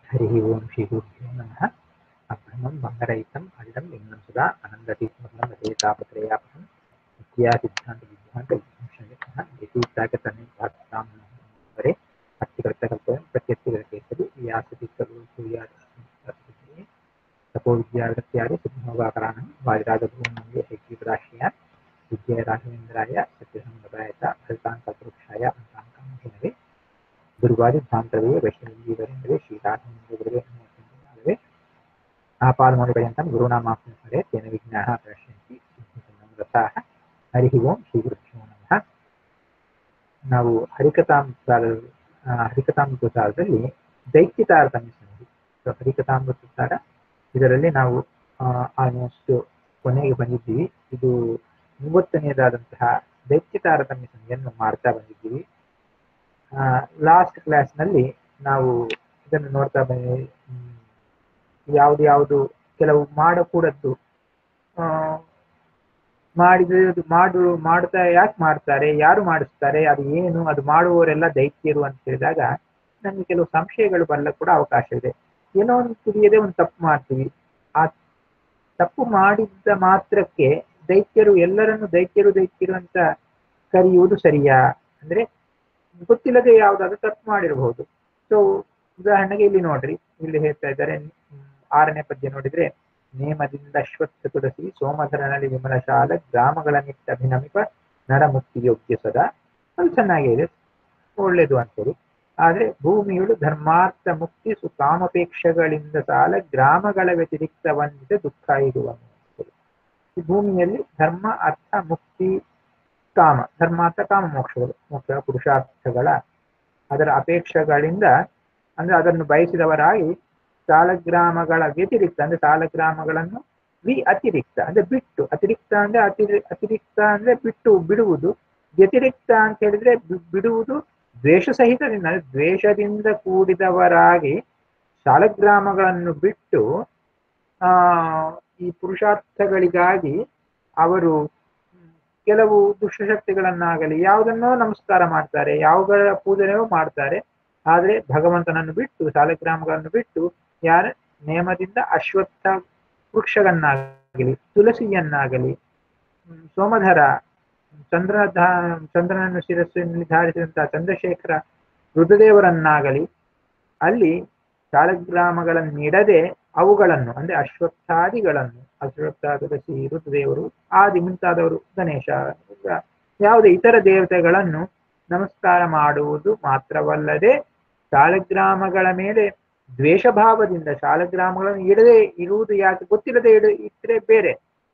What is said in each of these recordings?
हरिः ओं श्रीगुरुभ्यो नमः अभ्रमं भङ्गरहितम् अजडं लिङ्गं सदा अनन्दतीर्थमग्नं रचयितापत्रयापहं नित्यासिद्धान्तविद्वान्तविभूषणः यतीतागतनिर्वाक्तां वरे अत्तिकर्तकल्पयं प्रत्यत्तिकर्तेसरि व्यासतीर्थगुरुसूर्यादि तपोविद्यावृत्त्यादि सिद्धोगाकराणं वादिराजभूमन्ये ऐक्यप्राश्रयात् विद्या राघवेन्द्राय सत्यसङ्गताय च फलिताङ्कल्पवृक्षाय अन्ताङ्कामहिनवे ದುರ್ವಾದಿಧ್ವಾಂತವೇ ವೈಷ್ಣವೀವರೆಂದರೆ ಶ್ರೀರಾಘವೇಂದ್ರಗುರುವೇ ಹನುಮಂತನೇ ಆಪಾದಮೌಲಿಪರ್ಯಂతం ಗುರುನಾಮಾಪ್ತಿ ಸ್ಮರೆ ತೇನ ವಿಘ್ನಾಃ ಪ್ರಶ್ಯಂತಿ ರಥಾಃ ಹರಿ ಓಂ ಶ್ರೀ ಗುರುಭ್ಯೋ ನಮಃ ನಾವು ಹರಿಕಥಾಮೃತ ಹರಿಕಥಾಮೃತ ಸಾರದಲ್ಲಿ ದೈತ್ಯ ತಾರತಮ್ಯ ಸಂಧಿ ಸೊ ಹರಿಕಥಾಮೃತ ಸಾರ ಇದರಲ್ಲಿ ನಾವು ಆಲ್ಮೋಸ್ಟ್ ಕೊನೆಗೆ ಬಂದಿದ್ದೀವಿ ಇದು ಮೂವತ್ತನೆಯದಾದಂತಹ ದೈತ್ಯ ತಾರತಮ್ಯ ಸಂಧಿಯನ್ನು ಮಾಡ್ತಾ ಬಂದಿದ್ದೀವಿ ಲಾಸ್ಟ್ ಕ್ಲಾಸ್ನಲ್ಲಿ ನಾವು ಇದನ್ನು ನೋಡ್ತಾ ಬಂದಿ ಯಾವ್ದು ಯಾವುದು ಕೆಲವು ಮಾಡಕೂಡದ್ದು ಮಾಡಿದ ಮಾಡು ಮಾಡ್ತಾ ಯಾಕೆ ಮಾಡ್ತಾರೆ ಯಾರು ಮಾಡಿಸ್ತಾರೆ ಅದು ಏನು ಅದು ಮಾಡುವವರೆಲ್ಲ ದೈತ್ಯರು ಅಂತ ಹೇಳಿದಾಗ ನಮ್ಗೆ ಕೆಲವು ಸಂಶಯಗಳು ಬರ್ಲಿಕ್ಕೆ ಕೂಡ ಅವಕಾಶ ಇದೆ ಏನೋ ಒಂದು ತಿಳಿಯದೆ ಒಂದು ತಪ್ಪು ಮಾಡ್ತೀವಿ ಆ ತಪ್ಪು ಮಾಡಿದ್ದ ಮಾತ್ರಕ್ಕೆ ದೈತ್ಯರು ಎಲ್ಲರನ್ನು ದೈತ್ಯರು ದೈತ್ಯರು ಅಂತ ಕರೆಯುವುದು ಸರಿಯಾ ಅಂದ್ರೆ ಗೊತ್ತಿಲ್ಲದೆ ಯಾವ್ದಾದ್ರು ತಪ್ಪು ಮಾಡಿರಬಹುದು ಸೊ ಉದಾಹರಣೆಗೆ ಇಲ್ಲಿ ನೋಡ್ರಿ ಇಲ್ಲಿ ಹೇಳ್ತಾ ಇದ್ದಾರೆ ಆರನೇ ಪದ್ಯ ನೋಡಿದ್ರೆ ನೇಮದಿಂದ ಅಶ್ವತ್ಥ ತುಳಸಿ ಸೋಮಧರನಲ್ಲಿ ವಿಮಲ ಶಾಲ ಗ್ರಾಮಗಳ ನಿಟ್ಟ ಅಭಿನಮಿಪ ನರಮುಕ್ತಿ ಯೋಗ್ಯ ಸದಾ ಅದು ಚೆನ್ನಾಗಿದೆ ಒಳ್ಳೇದು ಅಂತೇಳಿ ಆದ್ರೆ ಭೂಮಿಯಳು ಧರ್ಮಾರ್ಥ ಮುಕ್ತಿ ಸುಕಾಮಪೇಕ್ಷಗಳಿಂದ ಸಾಲ ಗ್ರಾಮಗಳ ವ್ಯತಿರಿಕ್ತ ವಂದಿತ ದುಃಖ ಇರುವ ಈ ಭೂಮಿಯಲ್ಲಿ ಧರ್ಮ ಅರ್ಥ ಮುಕ್ತಿ ಕಾಮ ಧರ್ಮಾರ್ಥ ಕಾಮ ಮೋಕ್ಷಗಳು ಮೋಕ್ಷ ಪುರುಷಾರ್ಥಗಳ ಅದರ ಅಪೇಕ್ಷೆಗಳಿಂದ ಅಂದ್ರೆ ಅದನ್ನು ಬಯಸಿದವರಾಗಿ ಸಾಲಗ್ರಾಮಗಳ ವ್ಯತಿರಿಕ್ತ ಅಂದ್ರೆ ಸಾಲಗ್ರಾಮಗಳನ್ನು ವಿ ಅತಿರಿಕ್ತ ಅಂದ್ರೆ ಬಿಟ್ಟು ಅತಿರಿಕ್ತ ಅಂದ್ರೆ ಅತಿ ಅತಿರಿಕ್ತ ಅಂದ್ರೆ ಬಿಟ್ಟು ಬಿಡುವುದು ವ್ಯತಿರಿಕ್ತ ಅಂತ ಹೇಳಿದ್ರೆ ಬಿಡುವುದು ದ್ವೇಷ ಸಹಿತದಿಂದ ಅಂದ್ರೆ ದ್ವೇಷದಿಂದ ಕೂಡಿದವರಾಗಿ ಸಾಲಗ್ರಾಮಗಳನ್ನು ಬಿಟ್ಟು ಆ ಈ ಪುರುಷಾರ್ಥಗಳಿಗಾಗಿ ಅವರು ಕೆಲವು ದುಷ್ಟಶಕ್ತಿಗಳನ್ನಾಗಲಿ ಯಾವುದನ್ನೋ ನಮಸ್ಕಾರ ಮಾಡ್ತಾರೆ ಯಾವುಗಳ ಪೂಜನೆಯೋ ಮಾಡ್ತಾರೆ ಆದ್ರೆ ಭಗವಂತನನ್ನು ಬಿಟ್ಟು ಸಾಲಗ್ರಾಮಗಳನ್ನು ಬಿಟ್ಟು ಯಾರ ನೇಮದಿಂದ ಅಶ್ವತ್ಥ ವೃಕ್ಷವನ್ನಾಗಲಿ ತುಳಸಿಯನ್ನಾಗಲಿ ಸೋಮಧರ ಚಂದ್ರ ಚಂದ್ರನನ್ನು ಶಿರಸ್ಸಿನಲ್ಲಿ ಧಾರಿಸಿದಂತಹ ಚಂದ್ರಶೇಖರ ರುದ್ರದೇವರನ್ನಾಗಲಿ ಅಲ್ಲಿ ಸಾಲಗ್ರಾಮಗಳನ್ನಿಡದೆ ಅವುಗಳನ್ನು ಅಂದ್ರೆ ಅಶ್ವತ್ಥಾದಿಗಳನ್ನು ಅಶ್ವತ್ಥ ತುಳಸಿ ರುದ್ರದೇವರು ಆದಿ ಮುಂತಾದವರು ಗಣೇಶ ಯಾವುದೇ ಇತರ ದೇವತೆಗಳನ್ನು ನಮಸ್ಕಾರ ಮಾಡುವುದು ಮಾತ್ರವಲ್ಲದೆ ಶಾಲಗ್ರಾಮಗಳ ಮೇಲೆ ದ್ವೇಷಭಾವದಿಂದ ಶಾಲಗ್ರಾಮಗಳನ್ನು ಇಡದೆ ಇರುವುದು ಯಾಕೆ ಗೊತ್ತಿಲ್ಲದೆ ಇಡ ಇಟ್ಟರೆ ಬೇರೆ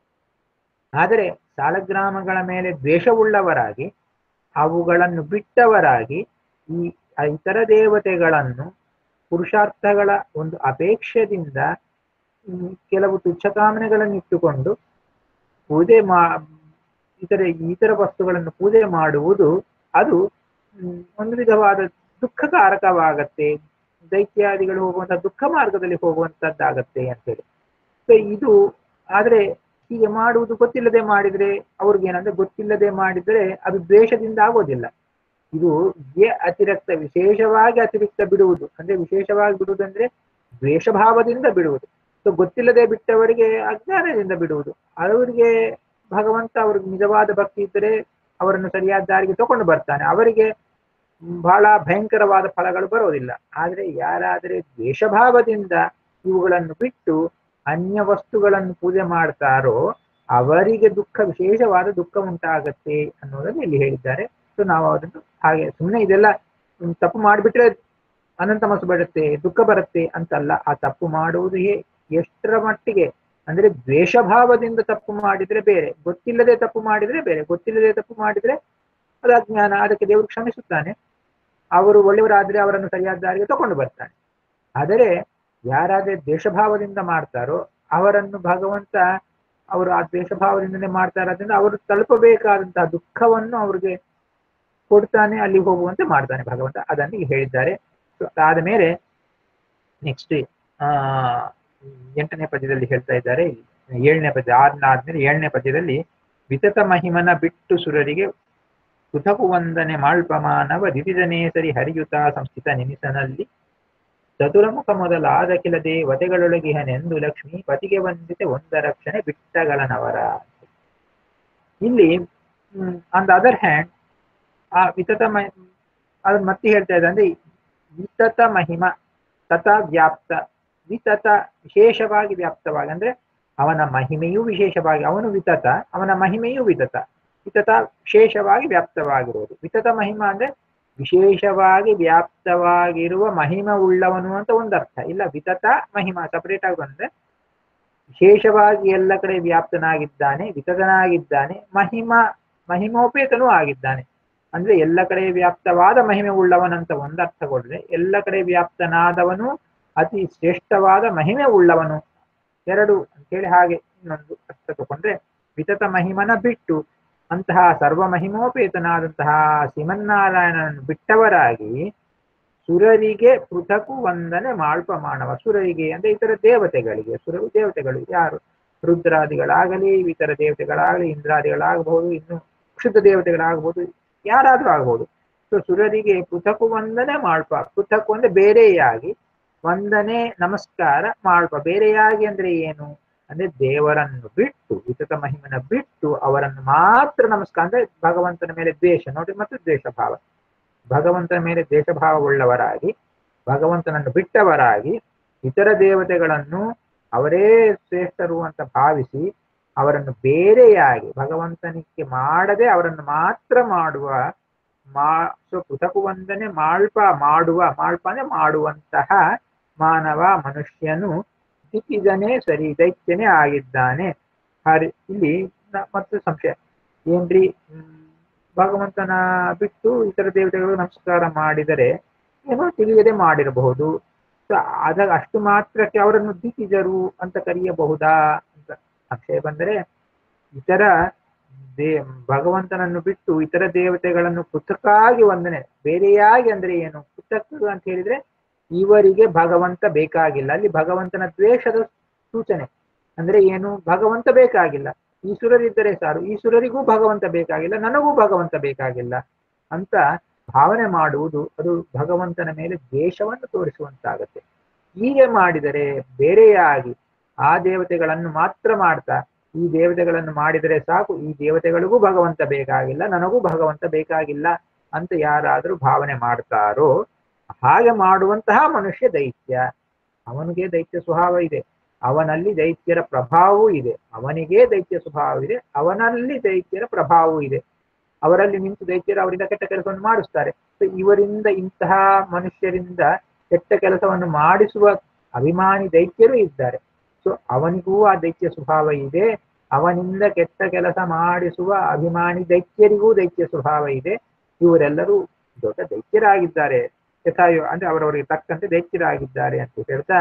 ಆದರೆ ಶಾಲಗ್ರಾಮಗಳ ಮೇಲೆ ದ್ವೇಷವುಳ್ಳವರಾಗಿ ಅವುಗಳನ್ನು ಬಿಟ್ಟವರಾಗಿ ಈ ಇತರ ದೇವತೆಗಳನ್ನು ಪುರುಷಾರ್ಥಗಳ ಒಂದು ಅಪೇಕ್ಷದಿಂದ ಕೆಲವು ತುಚ್ಛಕಾಮನೆಗಳನ್ನು ಇಟ್ಟುಕೊಂಡು ಪೂಜೆ ಮಾ ಇತರ ಇತರ ವಸ್ತುಗಳನ್ನು ಪೂಜೆ ಮಾಡುವುದು ಅದು ಒಂದು ವಿಧವಾದ ದುಃಖಕಾರಕವಾಗತ್ತೆ ದೈತ್ಯಾದಿಗಳು ಹೋಗುವಂತಹ ದುಃಖ ಮಾರ್ಗದಲ್ಲಿ ಹೋಗುವಂತದ್ದಾಗತ್ತೆ ಅಂತೇಳಿ ಸೊ ಇದು ಆದ್ರೆ ಹೀಗೆ ಮಾಡುವುದು ಗೊತ್ತಿಲ್ಲದೆ ಮಾಡಿದ್ರೆ ಅವ್ರಿಗೇನಂದ್ರೆ ಗೊತ್ತಿಲ್ಲದೆ ಮಾಡಿದ್ರೆ ಅದು ದ್ವೇಷದಿಂದ ಆಗೋದಿಲ್ಲ ಇದು ಏ ಅತಿರಿಕ್ತ ವಿಶೇಷವಾಗಿ ಅತಿರಿಕ್ತ ಬಿಡುವುದು ಅಂದ್ರೆ ವಿಶೇಷವಾಗಿ ಬಿಡುವುದಂದ್ರೆ ದ್ವೇಷಭಾವದಿಂದ ಬಿಡುವುದು ಸೊ ಗೊತ್ತಿಲ್ಲದೆ ಬಿಟ್ಟವರಿಗೆ ಅಜ್ಞಾನದಿಂದ ಬಿಡುವುದು ಅವರಿಗೆ ಭಗವಂತ ಅವ್ರಿಗೆ ನಿಜವಾದ ಭಕ್ತಿ ಇದ್ದರೆ ಅವರನ್ನು ಸರಿಯಾದ ದಾರಿಗೆ ತಗೊಂಡು ಬರ್ತಾನೆ ಅವರಿಗೆ ಬಹಳ ಭಯಂಕರವಾದ ಫಲಗಳು ಬರೋದಿಲ್ಲ ಆದ್ರೆ ಯಾರಾದರೆ ದ್ವೇಷಭಾವದಿಂದ ಇವುಗಳನ್ನು ಬಿಟ್ಟು ಅನ್ಯ ವಸ್ತುಗಳನ್ನು ಪೂಜೆ ಮಾಡ್ತಾರೋ ಅವರಿಗೆ ದುಃಖ ವಿಶೇಷವಾದ ದುಃಖ ಉಂಟಾಗತ್ತೆ ಅನ್ನೋದನ್ನು ಇಲ್ಲಿ ಹೇಳಿದ್ದಾರೆ ಸೊ ನಾವು ಅದನ್ನು ಹಾಗೆ ಸುಮ್ಮನೆ ಇದೆಲ್ಲ ತಪ್ಪು ಮಾಡಿಬಿಟ್ರೆ ಅನಂತ ಮನಸ್ಸು ಬರುತ್ತೆ ದುಃಖ ಬರುತ್ತೆ ಅಂತಲ್ಲ ಆ ತಪ್ಪು ಮಾಡುವುದು ಎಷ್ಟರ ಮಟ್ಟಿಗೆ ಅಂದ್ರೆ ದ್ವೇಷಭಾವದಿಂದ ತಪ್ಪು ಮಾಡಿದ್ರೆ ಬೇರೆ ಗೊತ್ತಿಲ್ಲದೆ ತಪ್ಪು ಮಾಡಿದ್ರೆ ಬೇರೆ ಗೊತ್ತಿಲ್ಲದೆ ತಪ್ಪು ಮಾಡಿದ್ರೆ ಅದು ಅಜ್ಞಾನ ಅದಕ್ಕೆ ದೇವರು ಕ್ಷಮಿಸುತ್ತಾನೆ ಅವರು ಒಳ್ಳೆಯವರಾದ್ರೆ ಅವರನ್ನು ಸರಿಯಾದ ದಾರಿಗೆ ತಗೊಂಡು ಬರ್ತಾನೆ ಆದರೆ ಯಾರಾದ್ರೆ ದ್ವೇಷಭಾವದಿಂದ ಮಾಡ್ತಾರೋ ಅವರನ್ನು ಭಗವಂತ ಅವರು ಆ ದ್ವೇಷಭಾವದಿಂದಲೇ ಮಾಡ್ತಾರಾದ್ರಿಂದ ಅವರು ತಲುಪಬೇಕಾದಂತಹ ದುಃಖವನ್ನು ಅವ್ರಿಗೆ ಕೊಡ್ತಾನೆ ಅಲ್ಲಿ ಹೋಗುವಂತೆ ಮಾಡ್ತಾನೆ ಭಗವಂತ ಅದನ್ನು ಹೇಳಿದ್ದಾರೆ ಆದ ಮೇಲೆ ನೆಕ್ಸ್ಟ್ ಆ ಎಂಟನೇ ಪದ್ಯದಲ್ಲಿ ಹೇಳ್ತಾ ಇದ್ದಾರೆ ಏಳನೇ ಪದ್ಯ ಆರನ ಆದ್ಮೇಲೆ ಏಳನೇ ಪದ್ಯದಲ್ಲಿ ವಿತತ ಮಹಿಮನ ಬಿಟ್ಟು ಸುರರಿಗೆ ಕುತಕು ವಂದನೆ ಮಾಳ್ಪಮಾನವ ದಿವಿಜನೇ ಸರಿ ಹರಿಯುತ ಸಂಸ್ಥಿತ ನಿಮಿಸನಲ್ಲಿ ಚತುರಮುಖ ಮೊದಲಾದ ಕೆಲ ದೇವತೆಗಳೊಳಗಿಹನೆಂದು ಲಕ್ಷ್ಮೀ ಪತಿಗೆ ವಂದಿತೆ ಒಂದ ರಕ್ಷಣೆ ಬಿಟ್ಟಗಳನವರ ಇಲ್ಲಿ ಆನ್ ದ ಅದರ್ ಹ್ಯಾಂಡ್ ಆ ವಿತತ ಮಹಿ ಅದನ್ನ ಮತ್ತೆ ಹೇಳ್ತಾ ಇದೆ ಅಂದ್ರೆ ವಿತತ ಮಹಿಮ ತತ ವ್ಯಾಪ್ತ ವಿತತ ವಿಶೇಷವಾಗಿ ವ್ಯಾಪ್ತವಾಗಿ ಅಂದ್ರೆ ಅವನ ಮಹಿಮೆಯೂ ವಿಶೇಷವಾಗಿ ಅವನು ವಿತತ ಅವನ ಮಹಿಮೆಯೂ ವಿತತ ವಿತತ ವಿಶೇಷವಾಗಿ ವ್ಯಾಪ್ತವಾಗಿರುವುದು ವಿತತ ಮಹಿಮ ಅಂದ್ರೆ ವಿಶೇಷವಾಗಿ ವ್ಯಾಪ್ತವಾಗಿರುವ ಮಹಿಮ ಉಳ್ಳವನು ಅಂತ ಒಂದು ಅರ್ಥ ಇಲ್ಲ ವಿತತ ಮಹಿಮ ಸಪರೇಟ್ ಆಗಿ ಬಂದ್ರೆ ವಿಶೇಷವಾಗಿ ಎಲ್ಲ ಕಡೆ ವ್ಯಾಪ್ತನಾಗಿದ್ದಾನೆ ವಿತತನಾಗಿದ್ದಾನೆ ಮಹಿಮ ಮಹಿಮೋಪೇತನೂ ಆಗಿದ್ದಾನೆ ಅಂದ್ರೆ ಎಲ್ಲ ಕಡೆ ವ್ಯಾಪ್ತವಾದ ಮಹಿಮೆ ಉಳ್ಳವನಂತ ಒಂದರ್ಥ ಕೊಡ್ರೆ ಎಲ್ಲ ಕಡೆ ವ್ಯಾಪ್ತನಾದವನು ಅತಿ ಶ್ರೇಷ್ಠವಾದ ಮಹಿಮೆ ಉಳ್ಳವನು ಎರಡು ಅಂತೇಳಿ ಹಾಗೆ ಇನ್ನೊಂದು ಅರ್ಥ ತಗೊಂಡ್ರೆ ವಿತತ ಮಹಿಮನ ಬಿಟ್ಟು ಅಂತಹ ಸರ್ವ ಮಹಿಮೋಪೇತನಾದಂತಹ ಶ್ರೀಮನ್ನಾರಾಯಣನನ್ನು ಬಿಟ್ಟವರಾಗಿ ಸುರರಿಗೆ ಪೃಥಕು ವಂದನೆ ಮಾಳ್ಪ ಮಾನವ ಸುರರಿಗೆ ಅಂದ್ರೆ ಇತರ ದೇವತೆಗಳಿಗೆ ಸುರರು ದೇವತೆಗಳು ಯಾರು ರುದ್ರಾದಿಗಳಾಗಲಿ ಇತರ ದೇವತೆಗಳಾಗಲಿ ಇಂದ್ರಾದಿಗಳಾಗಬಹುದು ಇನ್ನು ಕ್ಷುದ್ಧ ದೇವತೆಗಳಾಗಬಹುದು ಯಾರಾದ್ರೂ ಆಗ್ಬಹುದು ಸೊ ಸುರರಿಗೆ ಪೃಥಕು ವಂದನೆ ಮಾಳ್ಪ ಪೃಥಕು ಅಂದ್ರೆ ಬೇರೆಯಾಗಿ ವಂದನೆ ನಮಸ್ಕಾರ ಮಾಳ್ಪ ಬೇರೆಯಾಗಿ ಅಂದ್ರೆ ಏನು ಅಂದ್ರೆ ದೇವರನ್ನು ಬಿಟ್ಟು ವಿತತ ಮಹಿಮನ ಬಿಟ್ಟು ಅವರನ್ನು ಮಾತ್ರ ನಮಸ್ಕಾರ ಅಂದ್ರೆ ಭಗವಂತನ ಮೇಲೆ ದ್ವೇಷ ನೋಡಿ ಮತ್ತು ದ್ವೇಷ ಭಾವ ಭಗವಂತನ ಮೇಲೆ ದ್ವೇಷಭಾವವುಳ್ಳವರಾಗಿ ಭಗವಂತನನ್ನು ಬಿಟ್ಟವರಾಗಿ ಇತರ ದೇವತೆಗಳನ್ನು ಅವರೇ ಶ್ರೇಷ್ಠರು ಅಂತ ಭಾವಿಸಿ ಅವರನ್ನು ಬೇರೆಯಾಗಿ ಭಗವಂತನಿಗೆ ಮಾಡದೆ ಅವರನ್ನು ಮಾತ್ರ ಮಾಡುವ ಮಾ ಸೊ ಪೃಥಕು ವಂದನೆ ಮಾಳ್ಪ ಮಾಡುವ ಮಾಳ್ಪ ಅಂದ್ರೆ ಮಾಡುವಂತಹ ಮಾನವ ಮನುಷ್ಯನು ದಿಕ್ಕಿದನೇ ಸರಿ ದೈತ್ಯನೇ ಆಗಿದ್ದಾನೆ ಹರಿ ಇಲ್ಲಿ ನ- ಮತ್ತು ಸಂಶಯ ಏನ್ರಿ ಹ್ಮ್, ಭಗವಂತನ ಬಿಟ್ಟು ಇತರ ದೇವತೆಗಳು ನಮಸ್ಕಾರ ಮಾಡಿದರೆ ಏನೋ ತಿಳಿಯದೆ ಮಾಡಿರಬಹುದು ಸೊ ಅದ ಅಷ್ಟು ಮಾತ್ರಕ್ಕೆ ಅವರನ್ನು ದಿಕ್ಕಿಜರು ಅಂತ ಕರೆಯಬಹುದಾ ಅಂತ ಸಂಶಯ ಬಂದರೆ ಇತರ ದೇ ಭಗವಂತನನ್ನು ಬಿಟ್ಟು ಇತರ ದೇವತೆಗಳನ್ನು ಪೃಥಕ್ಕಾಗಿ ವಂದನೆ ಬೇರೆಯಾಗಿ ಅಂದ್ರೆ ಏನು ಪೃಥಕ್ ಅಂತ ಹೇಳಿದ್ರೆ ಇವರಿಗೆ ಭಗವಂತ ಬೇಕಾಗಿಲ್ಲ ಅಲ್ಲಿ ಭಗವಂತನ ದ್ವೇಷದ ಸೂಚನೆ ಅಂದ್ರೆ ಏನು ಭಗವಂತ ಬೇಕಾಗಿಲ್ಲ ಈಶ್ವರರಿದ್ದರೆ ಸಾರು ಈಶ್ವರರಿಗೂ ಭಗವಂತ ಬೇಕಾಗಿಲ್ಲ ನನಗೂ ಭಗವಂತ ಬೇಕಾಗಿಲ್ಲ ಅಂತ ಭಾವನೆ ಮಾಡುವುದು ಅದು ಭಗವಂತನ ಮೇಲೆ ದ್ವೇಷವನ್ನು ತೋರಿಸುವಂತಾಗತ್ತೆ ಹೀಗೆ ಮಾಡಿದರೆ ಬೇರೆಯಾಗಿ ಆ ದೇವತೆಗಳನ್ನು ಮಾತ್ರ ಮಾಡ್ತಾ ಈ ದೇವತೆಗಳನ್ನು ಮಾಡಿದರೆ ಸಾಕು ಈ ದೇವತೆಗಳಿಗೂ ಭಗವಂತ ಬೇಕಾಗಿಲ್ಲ ನನಗೂ ಭಗವಂತ ಬೇಕಾಗಿಲ್ಲ ಅಂತ ಯಾರಾದರೂ ಭಾವನೆ ಮಾಡ್ತಾರೋ ಹಾಗೆ ಮಾಡುವಂತಹ ಮನುಷ್ಯ ದೈತ್ಯ ಅವನಿಗೆ ದೈತ್ಯ ಸ್ವಭಾವ ಇದೆ ಅವನಲ್ಲಿ ದೈತ್ಯರ ಪ್ರಭಾವವೂ ಇದೆ ಅವನಿಗೆ ದೈತ್ಯ ಸ್ವಭಾವವಿದೆ ಅವನಲ್ಲಿ ದೈತ್ಯರ ಪ್ರಭಾವವೂ ಇದೆ ಅವರಲ್ಲಿ ನಿಂತು ದೈತ್ಯರು ಅವರಿಂದ ಕೆಟ್ಟ ಕೆಲಸವನ್ನು ಮಾಡಿಸ್ತಾರೆ So ಇವರಿಂದ ಇಂತಹ ಮನುಷ್ಯರಿಂದ ಕೆಟ್ಟ ಕೆಲಸವನ್ನು ಮಾಡಿಸುವ ಅಭಿಮಾನಿ ದೈತ್ಯರು ಇದ್ದಾರೆ ಸೊ ಅವನಿಗೂ ಆ ದೈತ್ಯ ಸ್ವಭಾವ ಇದೆ ಅವನಿಂದ ಕೆಟ್ಟ ಕೆಲಸ ಮಾಡಿಸುವ ಅಭಿಮಾನಿ ದೈತ್ಯರಿಗೂ ದೈತ್ಯ ಸ್ವಭಾವ ಇದೆ ಇವರೆಲ್ಲರೂ ದೊಡ್ಡ ದೈತ್ಯರಾಗಿದ್ದಾರೆ ಯಥಾಯೋ ಅಂದ್ರೆ ಅವರವರಿಗೆ ತಕ್ಕಂತೆ ದೈತ್ಯರಾಗಿದ್ದಾರೆ ಅಂತ ಹೇಳ್ತಾ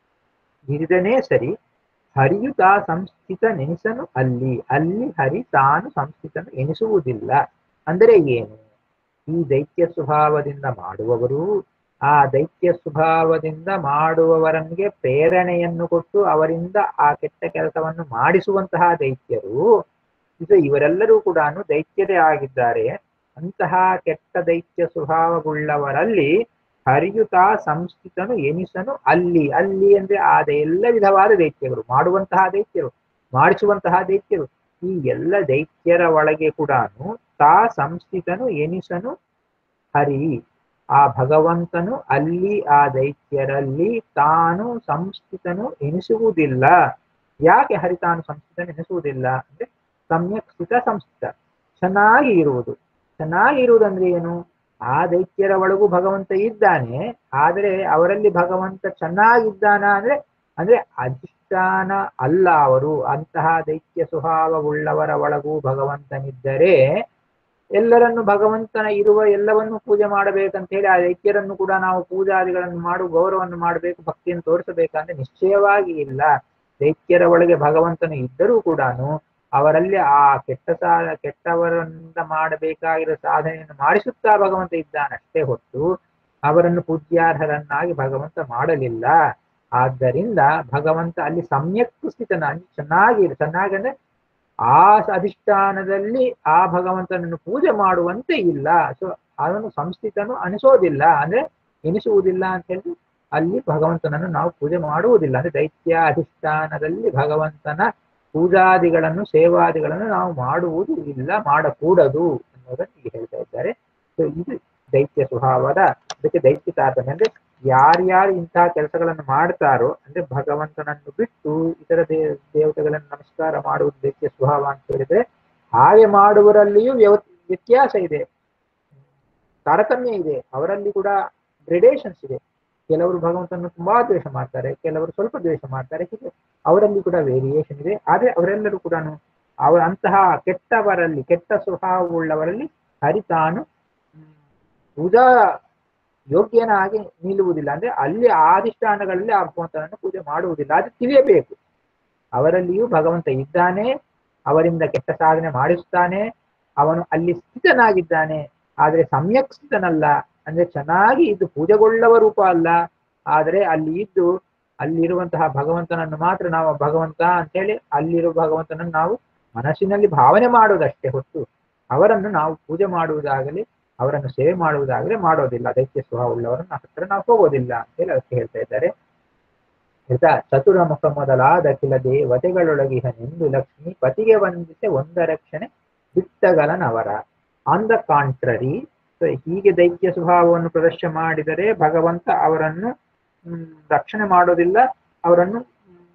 ಹಿರಿದನೇ ಸರಿ ಹರಿಯು ತಾ ಸಂಸ್ಥಿತ ನೆನೆಸನು ಅಲ್ಲಿ ಅಲ್ಲಿ ಹರಿ ತಾನು ಸಂಸ್ಥಿತನು ಎನಿಸುವುದಿಲ್ಲ ಅಂದರೆ ಏನು ಈ ದೈತ್ಯ ಸ್ವಭಾವದಿಂದ ಮಾಡುವವರು ಆ ದೈತ್ಯ ಸ್ವಭಾವದಿಂದ ಮಾಡುವವರನ್ಗೆ ಪ್ರೇರಣೆಯನ್ನು ಕೊಟ್ಟು ಅವರಿಂದ ಆ ಕೆಟ್ಟ ಕೆಲಸವನ್ನು ಮಾಡಿಸುವಂತಹ ದೈತ್ಯರು ಇದು ಇವರೆಲ್ಲರೂ ಕೂಡ ದೈತ್ಯರೇ ಆಗಿದ್ದಾರೆ ಅಂತಹ ಕೆಟ್ಟ ದೈತ್ಯ ಸ್ವಭಾವವುಳ್ಳವರಲ್ಲಿ ಹರಿಯುತ್ತಾ ಸಂಸ್ಥಿತನು ಎನಿಸನು ಅಲ್ಲಿ ಅಲ್ಲಿ ಅಂದ್ರೆ ಆದ ಎಲ್ಲ ವಿಧವಾದ ದೈತ್ಯಗಳು ಮಾಡುವಂತಹ ದೈತ್ಯರು ಮಾಡಿಸುವಂತಹ ದೈತ್ಯರು ಈ ಎಲ್ಲ ದೈತ್ಯರ ಒಳಗೆ ಕೂಡ ತಾ ಸಂಸ್ಥಿತನು ಎನಿಸನು ಹರಿ ಆ ಭಗವಂತನು ಅಲ್ಲಿ ಆ ದೈತ್ಯರಲ್ಲಿ ತಾನು ಸಂಸ್ಥಿತನು ಎನಿಸುವುದಿಲ್ಲ ಯಾಕೆ ಹರಿ ತಾನು ಸಂಸ್ಥಿತನು ಎನಿಸುವುದಿಲ್ಲ ಅಂದ್ರೆ ಸಮ್ಯಕ್ ಸ್ಥಿತ ಸಂಸ್ಥಿತ ಚೆನ್ನಾಗಿ ಇರುವುದು ಚೆನ್ನಾಗಿ ಇರುವುದಂದ್ರೆ ಏನು ಆ ದೈತ್ಯರ ಒಳಗೂ ಭಗವಂತ ಇದ್ದಾನೆ ಆದರೆ ಅವರಲ್ಲಿ ಭಗವಂತ ಚೆನ್ನಾಗಿದ್ದಾನ ಅಂದ್ರೆ ಅಂದ್ರೆ ಅಧಿಷ್ಠಾನ ಅಲ್ಲ ಅವರು ಅಂತಹ ದೈತ್ಯ ಸ್ವಭಾವವುಳ್ಳವರ ಒಳಗೂ ಭಗವಂತನಿದ್ದರೆ ಎಲ್ಲರನ್ನು ಭಗವಂತನ ಇರುವ ಎಲ್ಲವನ್ನು ಪೂಜೆ ಮಾಡಬೇಕಂತ ಹೇಳಿ ಆ ದೈತ್ಯರನ್ನು ಕೂಡ ನಾವು ಪೂಜಾದಿಗಳನ್ನು ಮಾಡು ಗೌರವವನ್ನು ಮಾಡಬೇಕು ಭಕ್ತಿಯನ್ನು ತೋರಿಸಬೇಕಂದ್ರೆ ನಿಶ್ಚಯವಾಗಿ ಇಲ್ಲ ದೈತ್ಯರ ಒಳಗೆ ಭಗವಂತನು ಇದ್ದರೂ ಕೂಡ ಅವರಲ್ಲಿ ಆ ಕೆಟ್ಟ ಸಾ ಕೆಟ್ಟವರಿಂದ ಮಾಡಬೇಕಾಗಿರೋ ಸಾಧನೆಯನ್ನು ಮಾಡಿಸುತ್ತಾ ಭಗವಂತ ಇದ್ದಾನಷ್ಟೇ ಹೊತ್ತು ಅವರನ್ನು ಪೂಜ್ಯಾರ್ಹರನ್ನಾಗಿ ಭಗವಂತ ಮಾಡಲಿಲ್ಲ ಆದ್ದರಿಂದ ಭಗವಂತ ಅಲ್ಲಿ ಸಮ್ಯಕ್ ಸ್ಥಿತನ ಚೆನ್ನಾಗಿ ಚೆನ್ನಾಗಿ ಅಂದ್ರೆ ಆ ಅಧಿಷ್ಠಾನದಲ್ಲಿ ಆ ಭಗವಂತನನ್ನು ಪೂಜೆ ಮಾಡುವಂತೆ ಇಲ್ಲ ಸೊ ಅವನು ಸಂಸ್ಥಿತನು ಅನಿಸೋದಿಲ್ಲ ಅಂದ್ರೆ ಎನಿಸುವುದಿಲ್ಲ ಅಂತ ಹೇಳಿ ಅಲ್ಲಿ ಭಗವಂತನನ್ನು ನಾವು ಪೂಜೆ ಮಾಡುವುದಿಲ್ಲ ಅಂದ್ರೆ ದೈತ್ಯ ಅಧಿಷ್ಠಾನದಲ್ಲಿ ಭಗವಂತನ ಪೂಜಾದಿಗಳನ್ನು ಸೇವಾದಿಗಳನ್ನು ನಾವು ಮಾಡುವುದು ಇಲ್ಲ ಮಾಡಕೂಡದು ಅನ್ನೋದನ್ನು ಈಗ ಹೇಳ್ತಾ ಇದ್ದಾರೆ ಸೊ ಇದು ದೈತ್ಯ ಸ್ವಭಾವದ ಅದಕ್ಕೆ ದೈತ್ಯ ತಾರತಮ್ಯ ಅಂದ್ರೆ ಯಾರ್ಯಾರು ಇಂತಹ ಕೆಲಸಗಳನ್ನು ಮಾಡ್ತಾರೋ ಅಂದ್ರೆ ಭಗವಂತನನ್ನು ಬಿಟ್ಟು ಇತರ ದೇ ದೇವತೆಗಳನ್ನು ನಮಸ್ಕಾರ ಮಾಡುವುದು ದೈತ್ಯ ಸ್ವಭಾವ ಅಂತ ಹೇಳಿದ್ರೆ ಹಾಗೆ ಮಾಡುವರಲ್ಲಿಯೂ ವ್ಯವ ವ್ಯತ್ಯಾಸ ಇದೆ ತಾರತಮ್ಯ ಇದೆ ಅವರಲ್ಲಿ ಕೂಡ ಗ್ರೆಡೇಷನ್ಸ್ ಇದೆ ಕೆಲವರು ಭಗವಂತನನ್ನು ತುಂಬಾ ದ್ವೇಷ ಮಾಡ್ತಾರೆ ಕೆಲವರು ಸ್ವಲ್ಪ ದ್ವೇಷ ಮಾಡ್ತಾರೆ ಹೀಗೆ ಅವರಲ್ಲಿ ಕೂಡ ವೇರಿಯೇಷನ್ ಇದೆ ಆದ್ರೆ ಅವರೆಲ್ಲರೂ ಕೂಡ ಅವರ ಅಂತಹ ಕೆಟ್ಟವರಲ್ಲಿ ಕೆಟ್ಟ ಸ್ವಭಾವವುಳ್ಳವರಲ್ಲಿ ಹರಿತಾನು ಹ್ಮ್, ಪೂಜಾ ಯೋಗ್ಯನಾಗಿ ನಿಲ್ಲುವುದಿಲ್ಲ ಅಂದ್ರೆ ಅಲ್ಲಿ ಆದಿಷ್ಠಾನಗಳಲ್ಲಿ ಆ ಭಗವಂತನನ್ನು ಪೂಜೆ ಮಾಡುವುದಿಲ್ಲ ಅದು ತಿಳಿಯಬೇಕು ಅವರಲ್ಲಿಯೂ ಭಗವಂತ ಇದ್ದಾನೆ ಅವರಿಂದ ಕೆಟ್ಟ ಸಾಧನೆ ಮಾಡಿಸುತ್ತಾನೆ ಅವನು ಅಲ್ಲಿ ಸ್ಥಿತನಾಗಿದ್ದಾನೆ ಆದ್ರೆ ಸಮ್ಯಕ್ ಸ್ಥಿತನಲ್ಲ ಅಂದ್ರೆ ಚೆನ್ನಾಗಿ ಇದು ಪೂಜೆಗೊಳ್ಳುವ ರೂಪ ಅಲ್ಲ ಆದರೆ ಅಲ್ಲಿ ಇದ್ದು ಅಲ್ಲಿರುವಂತಹ ಭಗವಂತನನ್ನು ಮಾತ್ರ ನಾವು ಭಗವಂತ ಅಂತೇಳಿ ಅಲ್ಲಿರುವ ಭಗವಂತನನ್ನು ನಾವು ಮನಸ್ಸಿನಲ್ಲಿ ಭಾವನೆ ಮಾಡುವುದಷ್ಟೇ ಹೊತ್ತು ಅವರನ್ನು ನಾವು ಪೂಜೆ ಮಾಡುವುದಾಗಲಿ ಅವರನ್ನು ಸೇವೆ ಮಾಡುವುದಾಗಲಿ ಮಾಡೋದಿಲ್ಲ ದೈತ್ಯ ಸ್ವಭಾವವುಳ್ಳವರನ್ನ ಹತ್ರ ನಾವು ಹೋಗೋದಿಲ್ಲ ಅಂತೇಳಿ ಅದಕ್ಕೆ ಹೇಳ್ತಾ ಇದ್ದಾರೆ ಆಯ್ತಾ ಚತುರಮುಖ ಮೊದಲಾದ ಕಿಲ ದೇವತೆಗಳೊಳಗಿಹನೆಂದು ಲಕ್ಷ್ಮಿ ಪತಿಗೆ ವಂದಿಸೆ ಒಂದರಕ್ಷಣೆ ಬಿಟ್ಟಗಲನವರ ಆನ್ ದ ಕಾಂಟ್ರರಿ ಹೀಗೆ ದೈತ್ಯ ಸ್ವಭಾವವನ್ನು ಪ್ರದರ್ಶನ ಮಾಡಿದರೆ ಭಗವಂತ ಅವರನ್ನು ಹ್ಮ್, ರಕ್ಷಣೆ ಮಾಡೋದಿಲ್ಲ ಅವರನ್ನು ಹ್ಮ್,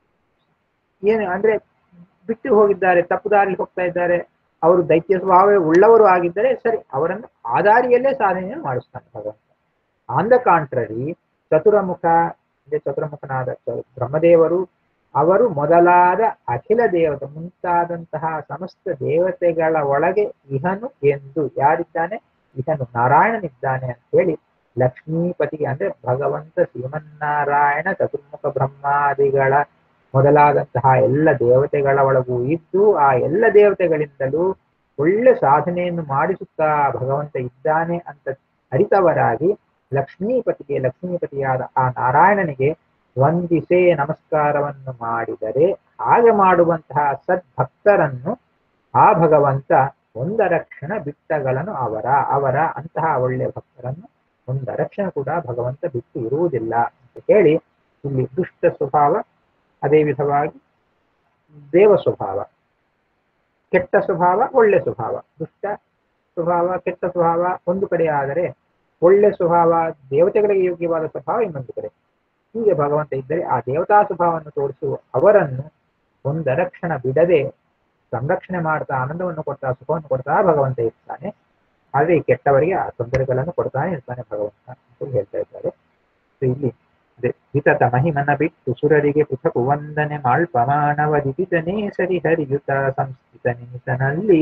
ಏನು ಅಂದ್ರೆ ಬಿಟ್ಟು ಹೋಗಿದ್ದಾರೆ ತಪ್ಪು ದಾರಿ ಹೋಗ್ತಾ ಇದ್ದಾರೆ ಅವರು ದೈತ್ಯ ಸ್ವಭಾವ ಉಳ್ಳವರು ಆಗಿದ್ದರೆ ಸರಿ ಅವರನ್ನು ಆ ದಾರಿಯಲ್ಲೇ ಸಾಧನೆಯನ್ನು ಮಾಡಿಸ್ತಾನೆ ಭಗವಂತ ಆನ್ ದ ಕಾಂಟ್ರರಿ ಚತುರಮುಖ ಅಂದ್ರೆ ಚತುರ್ಮುಖನಾದ ಚ- ಬ್ರಹ್ಮದೇವರು ಅವರು ಮೊದಲಾದ ಅಖಿಲ ದೇವತೆ ಮುಂತಾದಂತಹ ಸಮಸ್ತ ದೇವತೆಗಳ ಒಳಗೆ ಇಹನು ಎಂದು ಯಾರಿದ್ದಾನೆ ಇಹನು ನಾರಾಯಣನಿದ್ದಾನೆ ಅಂತ ಹೇಳಿ ಲಕ್ಷ್ಮೀಪತಿಗೆ ಅಂದ್ರೆ ಭಗವಂತ ಶ್ರೀಮನ್ನಾರಾಯಣ ಚತುರ್ಮುಖ ಬ್ರಹ್ಮಾದಿಗಳ ಮೊದಲಾದಂತಹ ಎಲ್ಲ ದೇವತೆಗಳ ಒಳಗೂ ಇದ್ದು ಆ ಎಲ್ಲ ದೇವತೆಗಳಿಂದಲೂ ಒಳ್ಳೆ ಸಾಧನೆಯನ್ನು ಮಾಡಿಸುತ್ತಾ ಭಗವಂತ ಇದ್ದಾನೆ ಅಂತ ಅರಿತವರಾಗಿ ಲಕ್ಷ್ಮೀಪತಿಗೆ ಲಕ್ಷ್ಮೀಪತಿಯಾದ ಆ ನಾರಾಯಣನಿಗೆ ವಂದಿಸೇ ನಮಸ್ಕಾರವನ್ನು ಮಾಡಿದರೆ ಹಾಗೆ ಮಾಡುವಂತಹ ಸದ್ಭಕ್ತರನ್ನು ಆ ಭಗವಂತ ಒಂದರಕ್ಷಣ ಬಿಟ್ಟಗಳನ್ನು ಅವರ ಅವರ ಅಂತಹ ಒಳ್ಳೆಯ ಭಕ್ತರನ್ನು ಒಂದರಕ್ಷಣ ಕೂಡ ಭಗವಂತ ಬಿಟ್ಟು ಇರುವುದಿಲ್ಲ ಅಂತ ಹೇಳಿ ಇಲ್ಲಿ ದುಷ್ಟ ಸ್ವಭಾವ ಅದೇ ವಿಧವಾಗಿ ದೇವ ಸ್ವಭಾವ ಕೆಟ್ಟ ಸ್ವಭಾವ ಒಳ್ಳೆ ಸ್ವಭಾವ ದುಷ್ಟ ಸ್ವಭಾವ ಕೆಟ್ಟ ಸ್ವಭಾವ ಒಂದು ಕಡೆ ಆದರೆ ಒಳ್ಳೆ ಸ್ವಭಾವ ದೇವತೆಗಳಿಗೆ ಯೋಗ್ಯವಾದ ಸ್ವಭಾವ ಇನ್ನೊಂದು ಕಡೆ ಹೀಗೆ ಭಗವಂತ ಇದ್ದರೆ ಆ ದೇವತಾ ಸ್ವಭಾವವನ್ನು ತೋರಿಸುವ ಅವರನ್ನು ಒಂದರಕ್ಷಣ ಬಿಡದೆ ಸಂರಕ್ಷಣೆ ಮಾಡ್ತಾ ಆನಂದವನ್ನು ಕೊಡ್ತಾ ಸುಖವನ್ನು ಕೊಡ್ತಾ ಭಗವಂತ ಇರ್ತಾನೆ ಆದ್ರೆ ಈ ಕೆಟ್ಟವರಿಗೆ ಆ ತೊಂದರೆಗಳನ್ನು ಕೊಡ್ತಾನೆ ಇರ್ತಾನೆ ಭಗವಂತ ಅಂತ ಹೇಳ್ತಾ ಇದ್ದಾರೆ So ಇಲ್ಲಿ ಅದೇ ಹಿತತ ಮಹಿಮನ ಬಿಟ್ಟು ಸುರರಿಗೆ ಪೃಥಕು ವಂದನೆ ಮಾಳ್ಪಮಾನವ ದಿಪಿತನೇ ಸರಿ ಹರಿಯುತ ಸಂಸ್ಥಿತ ನಿಮಿತನಲ್ಲಿ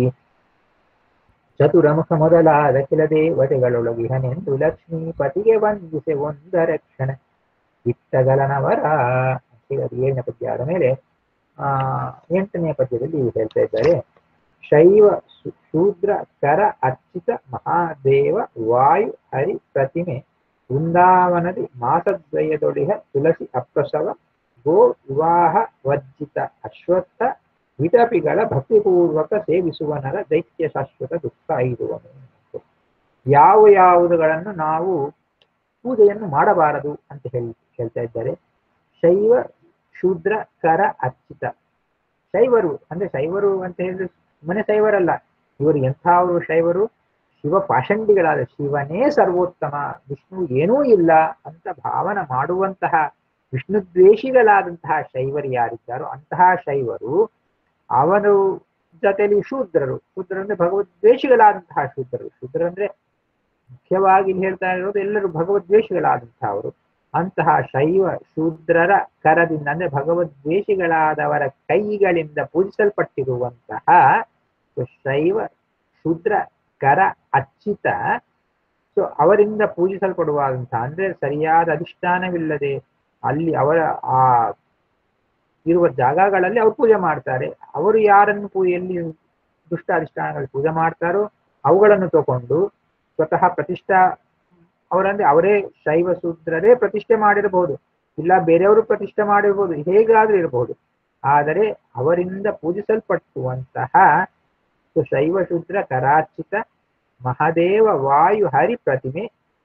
ಚತುರಮುಖ ಮೊದಲಾದ ಕೆಲ ದೇವತೆಗಳೊಳಗಿಹನೆಂದು ಲಕ್ಷ್ಮೀ ಪತಿಗೆ ವಂದಿಸೆ ಒಂದರಕ್ಷಣ ಇಟ್ಟಗಲನವರ ಅಂತೇಳಿ ಅದು ಏಳನೇ ಪದ್ಯ ಆದ ಮೇಲೆ ಆ ಎಂಟನೆಯ ಪದ್ಯದಲ್ಲಿ ಹೇಳ್ತಾ ಇದ್ದಾರೆ ಶೈವ ಶು- ಶೂದ್ರ ಕರ ಅರ್ಚಿತ ಮಹಾದೇವ ವಾಯು ಹರಿ ಪ್ರತಿಮೆ ವೃಂದಾವನದಿ ಮಾಸದ್ವಯದೊಡಿಹ ತುಳಸಿ ಅಪ್ರಸವ ಗೋ ವಿವಾಹ ವರ್ಜಿತ ಅಶ್ವತ್ಥ ವಿಟಪಿಗಳ ಭಕ್ತಿಪೂರ್ವಕ ಸೇವಿಸುವನರ ದೈತ್ಯ ಶಾಶ್ವತ ದುಃಖ ಐದುವನು ಯಾವ ಯಾವುದುಗಳನ್ನು ನಾವು ಪೂಜೆಯನ್ನು ಮಾಡಬಾರದು ಅಂತ ಹೇಳಿ ಹೇಳ್ತಾ ಇದ್ದಾರೆ ಶೈವ ಶೂದ್ರ ಕರ ಅರ್ಚಿತ ಶೈವರು ಅಂದ್ರೆ ಶೈವರು ಅಂತ ಹೇಳಿದ್ರೆ ಮನೆ ಶೈವರಲ್ಲ ಇವರು ಎಂಥವರು ಶೈವರು ಶಿವ ಪಾಷಂಡಿಗಳಾದ ಶಿವನೇ ಸರ್ವೋತ್ತಮ ವಿಷ್ಣು ಏನೂ ಇಲ್ಲ ಅಂತ ಭಾವನ ಮಾಡುವಂತಹ ವಿಷ್ಣು ದ್ವೇಷಿಗಳಾದಂತಹ ಶೈವರು ಯಾರಿದ್ದಾರೋ ಅಂತಹ ಶೈವರು ಅವನು ಜೊತೆಲಿ ಶೂದ್ರರು ಶೂದ್ರ ಅಂದ್ರೆ ಭಗವದ್ವೇಷಿಗಳಾದಂತಹ ಶೂದ್ರರು ಶೂದ್ರ ಅಂದ್ರೆ ಮುಖ್ಯವಾಗಿ ಇಲ್ಲಿ ಹೇಳ್ತಾ ಇರೋದು ಎಲ್ಲರೂ ಭಗವದ್ವೇಷಿಗಳಾದಂತಹ ಅವರು ಅಂತಹ ಶೈವ ಶೂದ್ರರ ಕರದಿಂದ ಅಂದ್ರೆ ಭಗವದ್ವೇಷಿಗಳಾದವರ ಕೈಗಳಿಂದ ಪೂಜಿಸಲ್ಪಟ್ಟಿರುವಂತಹ ಶೈವ ಶೂದ್ರ ಕರ ಅಚ್ಚಿತ ಸೊ ಅವರಿಂದ ಪೂಜಿಸಲ್ಪಡುವಂತಹ ಅಂದ್ರೆ ಸರಿಯಾದ ಅಧಿಷ್ಠಾನವಿಲ್ಲದೆ ಅಲ್ಲಿ ಅವರ ಆ ಇರುವ ಜಾಗಗಳಲ್ಲಿ ಅವ್ರು ಪೂಜೆ ಮಾಡ್ತಾರೆ ಅವರು ಯಾರನ್ನು ಪೂ ಎಲ್ಲಿ ದುಷ್ಟ ಅಧಿಷ್ಠಾನಗಳಲ್ಲಿ ಪೂಜೆ ಮಾಡ್ತಾರೋ ಅವುಗಳನ್ನು ತಗೊಂಡು ಸ್ವತಃ ಪ್ರತಿಷ್ಠಾ ಅವರಂದ್ರೆ ಅವರೇ ಶೈವ ಶೂದ್ರರೇ ಪ್ರತಿಷ್ಠೆ ಮಾಡಿರಬಹುದು ಇಲ್ಲ ಬೇರೆಯವರು ಪ್ರತಿಷ್ಠೆ ಮಾಡಿರ್ಬೋದು ಹೇಗಾದ್ರೂ ಇರಬಹುದು ಆದರೆ ಅವರಿಂದ ಪೂಜಿಸಲ್ಪಟ್ಟುವಂತಹ ಶೈವ ಶೂದ್ರ ಕರಾಚಿತ ಮಹಾದೇವ ವಾಯು ಹರಿ ಪ್ರತಿಮೆ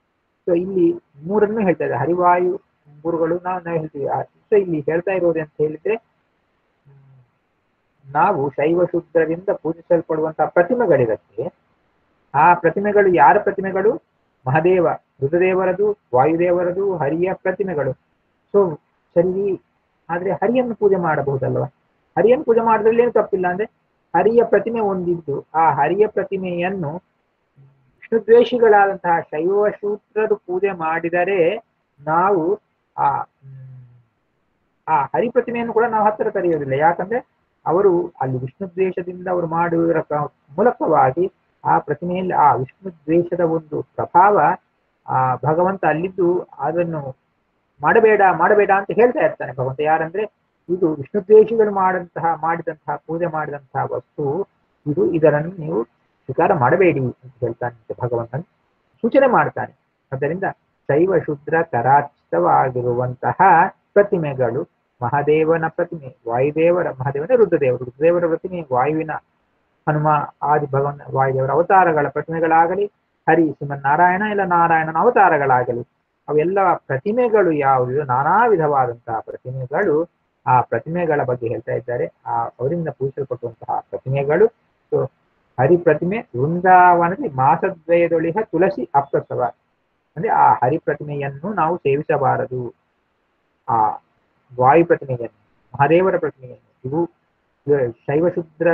ಸೊ ಇಲ್ಲಿ ಮೂರನ್ನು ಹೇಳ್ತಾ ಇದೆ ಹರಿವಾಯು ಗುರುಗಳು ನಾವು ನಾವು ಹೇಳ್ತೀವಿ ಸೊ ಇಲ್ಲಿ ಹೇಳ್ತಾ ಇರೋದು ಅಂತ ಹೇಳಿದ್ರೆ ಹ್ಮ್, ನಾವು ಶೈವ ಶುದ್ಧರಿಂದ ಪೂಜಿಸಲ್ಪಡುವಂತಹ ಪ್ರತಿಮೆಗಳಿರುತ್ತೆ ಆ ಪ್ರತಿಮೆಗಳು ಯಾರ ಪ್ರತಿಮೆಗಳು ಮಹಾದೇವ ರುದ್ರದೇವರದು ವಾಯುದೇವರದು ಹರಿಯ ಪ್ರತಿಮೆಗಳು ಸೊ ಸರಿ ಆದ್ರೆ ಹರಿಯನ್ನು ಪೂಜೆ ಮಾಡಬಹುದಲ್ವಾ ಹರಿಯನ್ನು ಪೂಜೆ ಮಾಡೋದ್ರಲ್ಲಿ ಏನು ತಪ್ಪಿಲ್ಲ ಅಂದ್ರೆ ಹರಿಯ ಪ್ರತಿಮೆ ಒಂದಿದ್ದು ಆ ಹರಿಯ ಪ್ರತಿಮೆಯನ್ನು ವಿಷ್ಣುದ್ವೇಷಿಗಳಾದಂತಹ ಶೈವ ಶೂದ್ರರು ಪೂಜೆ ಮಾಡಿದರೆ ನಾವು ಆ ಹ್ಮ್, ಆ ಹರಿ ಪ್ರತಿಮೆಯನ್ನು ಕೂಡ ನಾವು ಹತ್ತಿರ ಕರೆಯೋದಿಲ್ಲ ಯಾಕಂದ್ರೆ ಅವರು ಅಲ್ಲಿ ವಿಷ್ಣು ದ್ವೇಷದಿಂದ ಅವರು ಮಾಡುವುದರ ಕ- ಮೂಲಕವಾಗಿ ಆ ಪ್ರತಿಮೆಯಲ್ಲಿ ಆ ವಿಷ್ಣು ದ್ವೇಷದ ಒಂದು ಪ್ರಭಾವ ಆ ಭಗವಂತ ಅಲ್ಲಿದ್ದು ಅದನ್ನು ಮಾಡಬೇಡ ಮಾಡಬೇಡ ಅಂತ ಹೇಳ್ತಾ ಇರ್ತಾನೆ ಭಗವಂತ ಯಾರಂದ್ರೆ ಇದು ವಿಷ್ಣು ದ್ವೇಷಿಗಳು ಮಾಡಂತಹ ಮಾಡಿದಂತಹ ಪೂಜೆ ಮಾಡಿದಂತಹ ವಸ್ತು ಇದು ಇದರನ್ನು ನೀವು ಸ್ವೀಕಾರ ಮಾಡಬೇಡಿ ಅಂತ ಹೇಳ್ತಾನೆ ಭಗವಂತನ ಸೂಚನೆ ಮಾಡ್ತಾನೆ ಆದ್ದರಿಂದ ಶೈವ ಶುದ್ರ ಕರಾಚಿತವಾಗಿರುವಂತಹ ಪ್ರತಿಮೆಗಳು ಮಹಾದೇವನ ಪ್ರತಿಮೆ ವಾಯುದೇವರ ಮಹಾದೇವನ ರುದ್ರದೇವರು ರುದ್ರದೇವರ ಪ್ರತಿಮೆ ವಾಯುವಿನ ಹನುಮ ಆದಿ ಭಗವನ್ ವಾಯುದೇವರ ಅವತಾರಗಳ ಪ್ರತಿಮೆಗಳಾಗಲಿ ಹರಿ ಶ್ರೀಮನ್ನಾರಾಯಣ ಇಲ್ಲ ನಾರಾಯಣನ ಅವತಾರಗಳಾಗಲಿ ಅವೆಲ್ಲ ಪ್ರತಿಮೆಗಳು ಯಾವುದಿದೆ ನಾನಾ ವಿಧವಾದಂತಹ ಪ್ರತಿಮೆಗಳು ಆ ಪ್ರತಿಮೆಗಳ ಬಗ್ಗೆ ಹೇಳ್ತಾ ಇದ್ದಾರೆ ಆ ಅವರಿಂದ ಪೂಜಿಸಲ್ಪಟ್ಟಂತಹ ಪ್ರತಿಮೆಗಳು ಸೊ ಹರಿ ಪ್ರತಿಮೆ ವೃಂದಾವನದಲ್ಲಿ ಮಾಸದ್ವಯದೊಳಿಹ ತುಳಸಿ ಅಪ್ರಸವ ಅಂದ್ರೆ ಆ ಹರಿ ಪ್ರತಿಮೆಯನ್ನು ನಾವು ಸೇವಿಸಬಾರದು ಆ ವಾಯು ಪ್ರತಿಮೆಯನ್ನು ಮಹಾದೇವರ ಪ್ರತಿಮೆಯನ್ನು ಇವು ಶೈವ ಶುದ್ರ